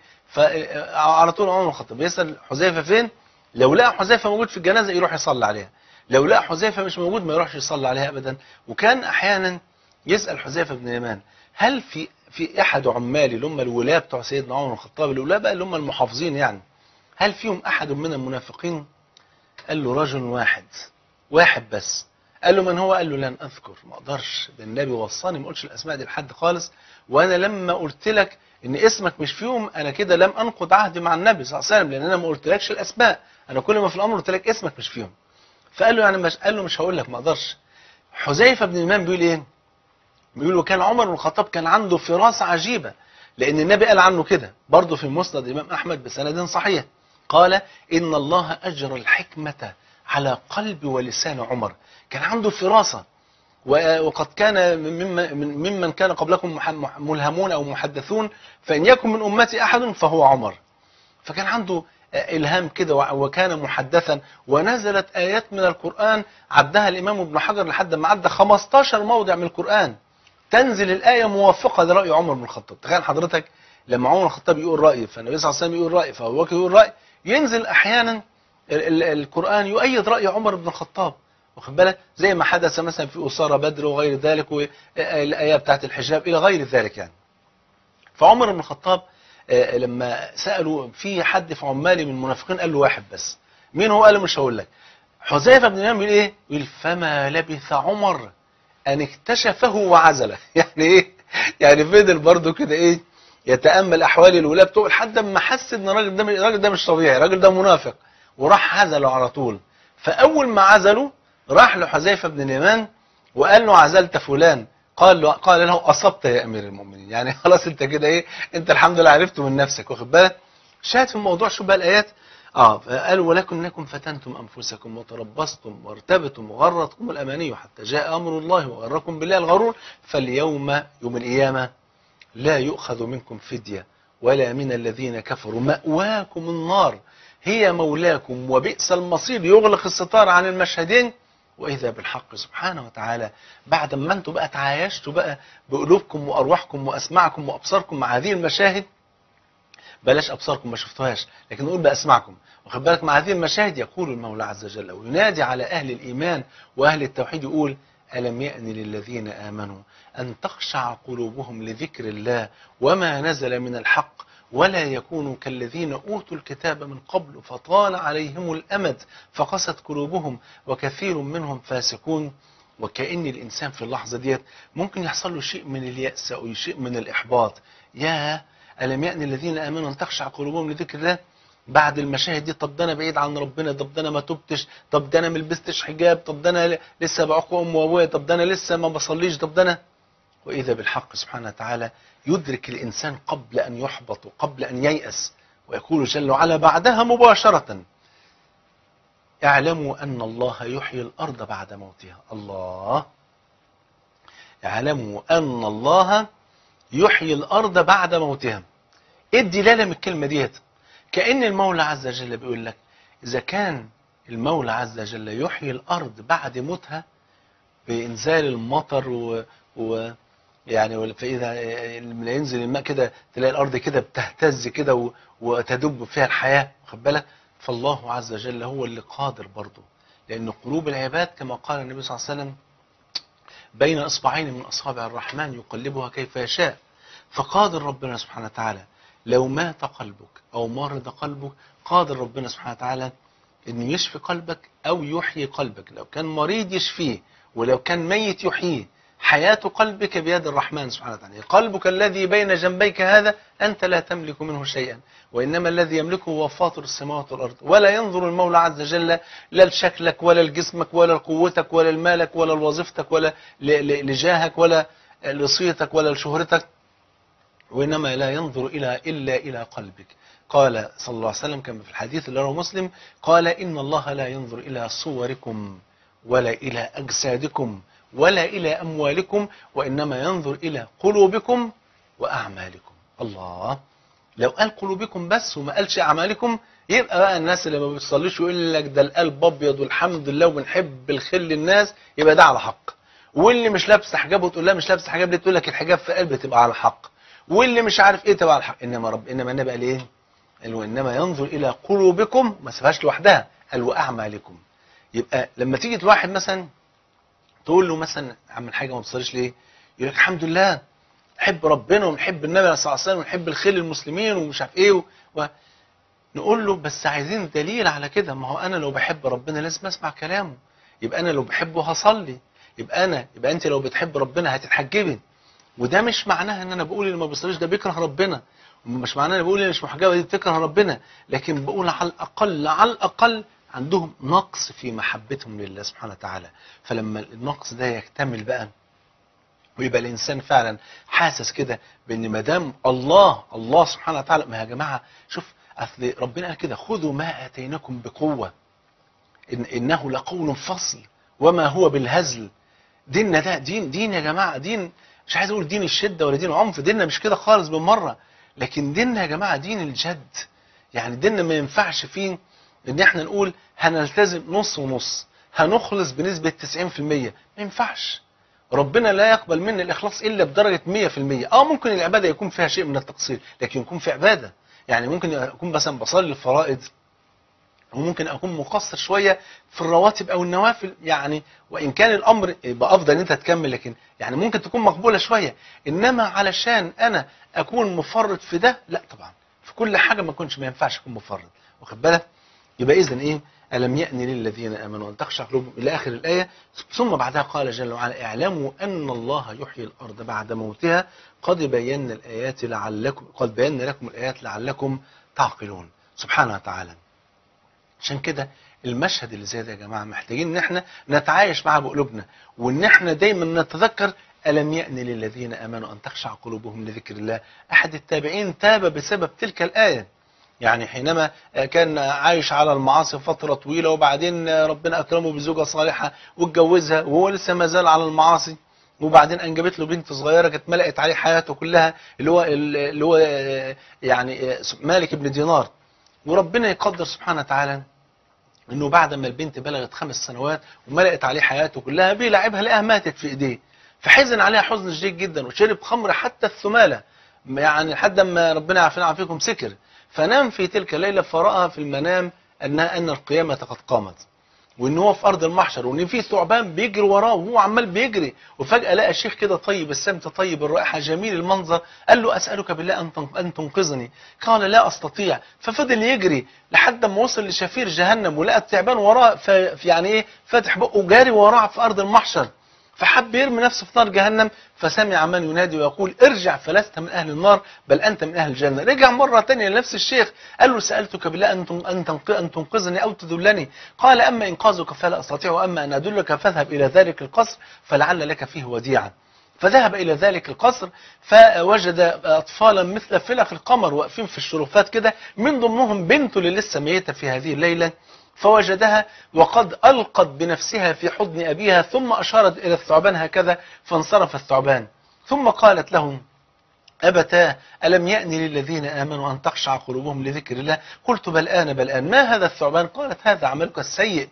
فعلى طول عمر الخطاب بيسال حذيفه فين لو لقى حذيفه موجود في الجنازه يروح يصلي عليها لو لقى حذيفه مش موجود ما يروحش يصلي عليها ابدا وكان احيانا يسال حذيفه بن اليمان هل في في احد عمالي اللي هم الولاة بتوع سيدنا عمر بن الخطاب الولاة بقى اللي هم المحافظين يعني هل فيهم احد من المنافقين قال له رجل واحد واحد بس قال له من هو قال له لن اذكر ما اقدرش ده النبي وصاني ما اقولش الاسماء دي لحد خالص وانا لما قلت لك ان اسمك مش فيهم انا كده لم انقض عهدي مع النبي صلى الله عليه وسلم لان انا ما قلتلكش الاسماء انا كل ما في الامر قلت لك اسمك مش فيهم فقال له يعني مش قال له مش هقول لك ما اقدرش حذيفه بن اليمان بيقول ايه بيقول له كان عمر بن الخطاب كان عنده فراسه عجيبه لان النبي قال عنه كده برضه في مسند الامام احمد بسند صحيح قال ان الله اجرى الحكمه على قلب ولسان عمر كان عنده فراسه وقد كان ممن ممن كان قبلكم ملهمون او محدثون فان يكن من امتي احد فهو عمر فكان عنده الهام كده وكان محدثا ونزلت ايات من القران عدها الامام ابن حجر لحد ما عدى 15 موضع من القران تنزل الايه موافقه لراي عمر بن الخطاب تخيل حضرتك لما عمر بن الخطاب يقول راي فالنبي صلى الله عليه وسلم يقول راي فابو بكر يقول راي ينزل احيانا القران يؤيد راي عمر بن الخطاب واخد بالك زي ما حدث مثلا في اساره بدر وغير ذلك والايه بتاعت الحجاب الى غير ذلك يعني فعمر بن الخطاب لما سالوا في حد في عمالي من المنافقين قال له واحد بس مين هو قال له مش هقول لك حذيفه بن اليمان بيقول ايه يقول فما لبث عمر ان اكتشفه وعزله يعني ايه يعني فضل برضه كده ايه يتامل احوال الولاة بتوعه لحد ما حس ان الراجل ده الراجل ده مش طبيعي الراجل ده منافق وراح عزله على طول فاول ما عزله راح لحذيفه بن اليمان وقال له عزلت فلان قال له قال له اصبت يا امير المؤمنين يعني خلاص انت كده ايه انت الحمد لله عرفته من نفسك واخد بالك شاهد في الموضوع شو بقى الايات اه قال ولكنكم فتنتم انفسكم وتربصتم وارتبتم وغرتكم الاماني حتى جاء امر الله وغركم بالله الغرور فاليوم يوم القيامه لا يؤخذ منكم فديه ولا من الذين كفروا ماواكم النار هي مولاكم وبئس المصير يغلق الستار عن المشهدين واذا بالحق سبحانه وتعالى بعد ما انتم بقى تعايشتوا بقى بقلوبكم وارواحكم واسماعكم وابصاركم مع هذه المشاهد بلاش ابصاركم ما شفتوهاش لكن نقول باسماعكم واخد بالك مع هذه المشاهد يقول المولى عز وجل وينادي على اهل الايمان واهل التوحيد يقول الم يأن للذين امنوا ان تخشع قلوبهم لذكر الله وما نزل من الحق ولا يكونوا كالذين أوتوا الكتاب من قبل فطال عليهم الأمد فقست قلوبهم وكثير منهم فاسقون وكأن الإنسان في اللحظة ديت ممكن يحصل له شيء من اليأس أو شيء من الإحباط يا ألم يأن الذين آمنوا أن تخشع قلوبهم لذكر الله بعد المشاهد دي طب ده انا بعيد عن ربنا طب ده انا ما تبتش طب ده انا ما لبستش حجاب طب ده انا لسه بعق ام وابويا طب ده انا لسه ما بصليش طب ده انا وإذا بالحق سبحانه وتعالى يدرك الإنسان قبل أن يحبط وقبل أن ييأس ويقول جل وعلا بعدها مباشرة اعلموا أن الله يحيي الأرض بعد موتها الله اعلموا أن الله يحيي الأرض بعد موتها ايه الدلالة من الكلمة ديت كأن المولى عز وجل بيقول لك إذا كان المولى عز وجل يحيي الأرض بعد موتها بإنزال المطر و, و يعني فإذا لما ينزل الماء كده تلاقي الأرض كده بتهتز كده و- وتدب فيها الحياة واخد بالك فالله عز وجل هو اللي قادر برضه لأن قلوب العباد كما قال النبي صلى الله عليه وسلم بين إصبعين من أصابع الرحمن يقلبها كيف يشاء فقادر ربنا سبحانه وتعالى لو مات قلبك أو مرض قلبك قادر ربنا سبحانه وتعالى انه يشفي قلبك او يحيي قلبك لو كان مريض يشفيه ولو كان ميت يحييه حياة قلبك بيد الرحمن سبحانه وتعالى قلبك الذي بين جنبيك هذا أنت لا تملك منه شيئا وإنما الذي يملكه هو فاطر السماوات والأرض ولا ينظر المولى عز وجل لا لشكلك ولا لجسمك ولا لقوتك ولا لمالك ولا لوظيفتك ولا ل- ل- لجاهك ولا لصيتك ولا لشهرتك وإنما لا ينظر إلى إلا إلى قلبك قال صلى الله عليه وسلم كما في الحديث اللي رواه مسلم قال إن الله لا ينظر إلى صوركم ولا إلى أجسادكم ولا إلى أموالكم وإنما ينظر إلى قلوبكم وأعمالكم الله لو قال قلوبكم بس وما قالش أعمالكم يبقى بقى الناس اللي ما بتصليش ويقول لك ده القلب أبيض والحمد لله وبنحب الخير للناس يبقى ده على حق واللي مش لابسه حجاب وتقول لها مش لابسه حجاب ليه تقول لك الحجاب في قلبي تبقى على حق واللي مش عارف ايه تبقى على الحق انما رب انما النبي قال ايه قال وانما ينظر الى قلوبكم ما سيبهاش لوحدها قال واعمالكم يبقى لما تيجي الواحد مثلا تقول له مثلا عم حاجه ما بتصليش ليه يقول لك الحمد لله نحب ربنا ونحب النبي صلى الله عليه وسلم ونحب الخير للمسلمين ومش عارف ايه و... و... نقول له بس عايزين دليل على كده ما هو انا لو بحب ربنا لازم اسمع كلامه يبقى انا لو بحبه هصلي يبقى انا يبقى انت لو بتحب ربنا هتتحجبي وده مش معناها ان انا بقول اللي ما بيصليش ده بيكره ربنا مش معناها ان بقول اللي مش محجبه دي بتكره ربنا لكن بقول على الاقل على الاقل عندهم نقص في محبتهم لله سبحانه وتعالى فلما النقص ده يكتمل بقى ويبقى الانسان فعلا حاسس كده بان ما دام الله الله سبحانه وتعالى ما يا جماعه شوف اصل ربنا قال كده خذوا ما اتيناكم بقوه إن انه لقول فصل وما هو بالهزل ديننا ده دين دين يا جماعه دين مش عايز اقول دين الشده ولا دين عنف ديننا مش كده خالص بالمره لكن ديننا يا جماعه دين الجد يعني ديننا ما ينفعش فيه ان احنا نقول هنلتزم نص ونص هنخلص بنسبه 90% ما ينفعش ربنا لا يقبل منا الاخلاص الا بدرجه 100% اه ممكن العباده يكون فيها شيء من التقصير لكن يكون في عباده يعني ممكن اكون مثلا بصلي الفرائض وممكن اكون مقصر شويه في الرواتب او النوافل يعني وان كان الامر يبقى افضل ان انت تكمل لكن يعني ممكن تكون مقبوله شويه انما علشان انا اكون مفرط في ده لا طبعا في كل حاجه ما اكونش ما ينفعش اكون مفرط واخد بالك يبقى اذا ايه الم يأن للذين امنوا ان تخشع قلوبهم الى اخر الايه ثم بعدها قال جل وعلا اعلموا ان الله يحيي الارض بعد موتها قد بينا الايات لعلكم قد بينا لكم الايات لعلكم تعقلون سبحانه وتعالى عشان كده المشهد اللي زي ده يا جماعه محتاجين ان احنا نتعايش معاه بقلوبنا وان احنا دايما نتذكر الم يأن للذين امنوا ان تخشع قلوبهم لذكر الله احد التابعين تاب بسبب تلك الايه يعني حينما كان عايش على المعاصي فترة طويلة وبعدين ربنا أكرمه بزوجة صالحة واتجوزها وهو لسه ما زال على المعاصي وبعدين أنجبت له بنت صغيرة كانت ملأت عليه حياته كلها اللي هو اللي هو يعني مالك بن دينار وربنا يقدر سبحانه وتعالى انه بعد ما البنت بلغت خمس سنوات وملأت عليه حياته كلها بيلعبها لقاها ماتت في ايديه فحزن عليها حزن شديد جدا وشرب خمر حتى الثمالة يعني لحد ما ربنا يعافينا ويعافيكم سكر فنام في تلك الليلة فرأى في المنام أنها أن القيامة قد قامت وان هو في ارض المحشر وان في ثعبان بيجري وراه وهو عمال بيجري وفجاه لقى شيخ كده طيب السمت طيب الرائحه جميل المنظر قال له اسالك بالله ان تن- ان تنقذني قال لا استطيع ففضل يجري لحد ما وصل لشفير جهنم ولقى الثعبان وراه ف- في يعني ايه فاتح بقه جاري وراه في ارض المحشر فحب يرمي نفسه في نار جهنم فسمع من ينادي ويقول ارجع فلست من اهل النار بل انت من اهل الجنه رجع مره ثانيه لنفس الشيخ قال له سالتك بالله ان تن- ان تنق- ان تنقذني او تذلني قال اما انقاذك فلا استطيع واما ان ادلك فاذهب الى ذلك القصر فلعل لك فيه وديعه فذهب إلى ذلك القصر فوجد أطفالا مثل فلق القمر واقفين في الشرفات كده من ضمنهم بنته اللي لسه ميتة في هذه الليلة فوجدها وقد ألقت بنفسها في حضن أبيها ثم أشارت إلى الثعبان هكذا فانصرف الثعبان ثم قالت لهم أبتاه ألم يأن للذين آمنوا أن تخشع قلوبهم لذكر الله قلت بل آن بل آن ما هذا الثعبان قالت هذا عملك السيء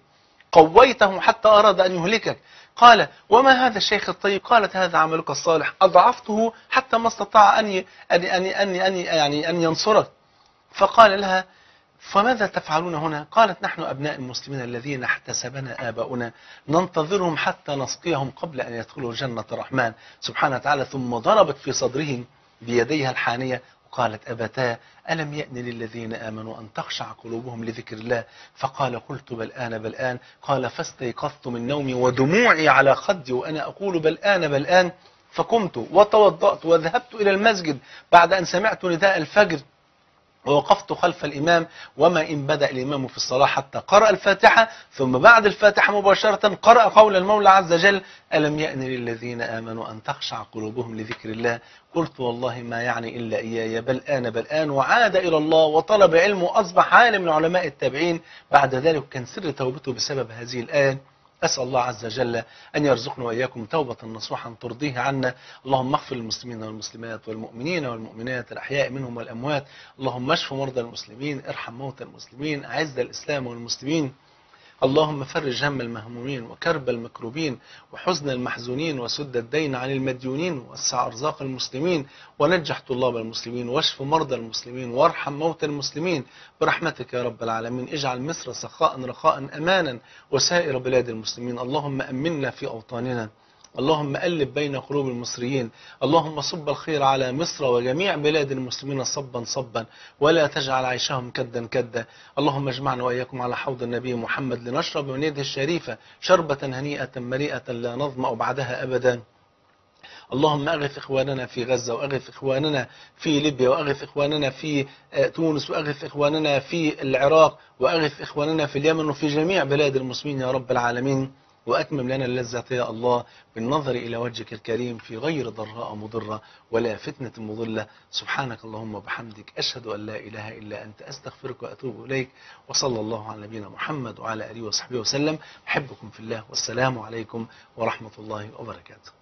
قويته حتى أراد أن يهلكك قال وما هذا الشيخ الطيب قالت هذا عملك الصالح أضعفته حتى ما استطاع أن ي- أن أن أن, أن يعني أن ينصرك فقال لها فماذا تفعلون هنا قالت نحن أبناء المسلمين الذين احتسبنا آباؤنا ننتظرهم حتى نسقيهم قبل أن يدخلوا جنة الرحمن سبحانه وتعالى ثم ضربت في صدره بيديها الحانية وقالت أبتاه ألم يأن للذين آمنوا أن تخشع قلوبهم لذكر الله فقال قلت بل آن بل آن قال فاستيقظت من نومي ودموعي على خدي وأنا أقول بل آن بل آن فقمت وتوضأت وذهبت إلى المسجد بعد أن سمعت نداء الفجر ووقفت خلف الإمام وما إن بدأ الإمام في الصلاة حتى قرأ الفاتحة ثم بعد الفاتحة مباشرة قرأ قول المولى عز وجل ألم يأن للذين آمنوا أن تخشع قلوبهم لذكر الله قلت والله ما يعني إلا إياي بل آن بل آن وعاد إلى الله وطلب علمه وأصبح عالم من علماء التابعين بعد ذلك كان سر توبته بسبب هذه الآية أسأل الله عز وجل أن يرزقنا وإياكم توبة نصوحا ترضيه عنا اللهم اغفر للمسلمين والمسلمات والمؤمنين والمؤمنات الأحياء منهم والأموات اللهم اشف مرضى المسلمين ارحم موتى المسلمين أعز الإسلام والمسلمين اللهم فرج هم المهمومين وكرب المكروبين وحزن المحزونين وسد الدين عن المديونين ووسع أرزاق المسلمين ونجح طلاب المسلمين واشف مرضى المسلمين وارحم موتى المسلمين برحمتك يا رب العالمين اجعل مصر سخاء رخاء أمانا وسائر بلاد المسلمين اللهم أمنا في أوطاننا اللهم ألف بين قلوب المصريين اللهم صب الخير على مصر وجميع بلاد المسلمين صبا صبا ولا تجعل عيشهم كدا كدا اللهم اجمعنا وإياكم على حوض النبي محمد لنشرب من يده الشريفة شربة هنيئة مريئة لا نظمأ بعدها أبدا اللهم أغث إخواننا في غزة وأغث إخواننا في ليبيا وأغث إخواننا في آه، تونس وأغث إخواننا في العراق وأغث إخواننا في اليمن وفي جميع بلاد المسلمين يا رب العالمين وأتمم لنا اللذة يا الله بالنظر إلى وجهك الكريم في غير ضراء مضرة ولا فتنة مضلة سبحانك اللهم وبحمدك أشهد أن لا إله إلا أنت أستغفرك وأتوب إليك وصلى الله على نبينا محمد وعلى آله وصحبه وسلم أحبكم في الله والسلام عليكم ورحمة الله وبركاته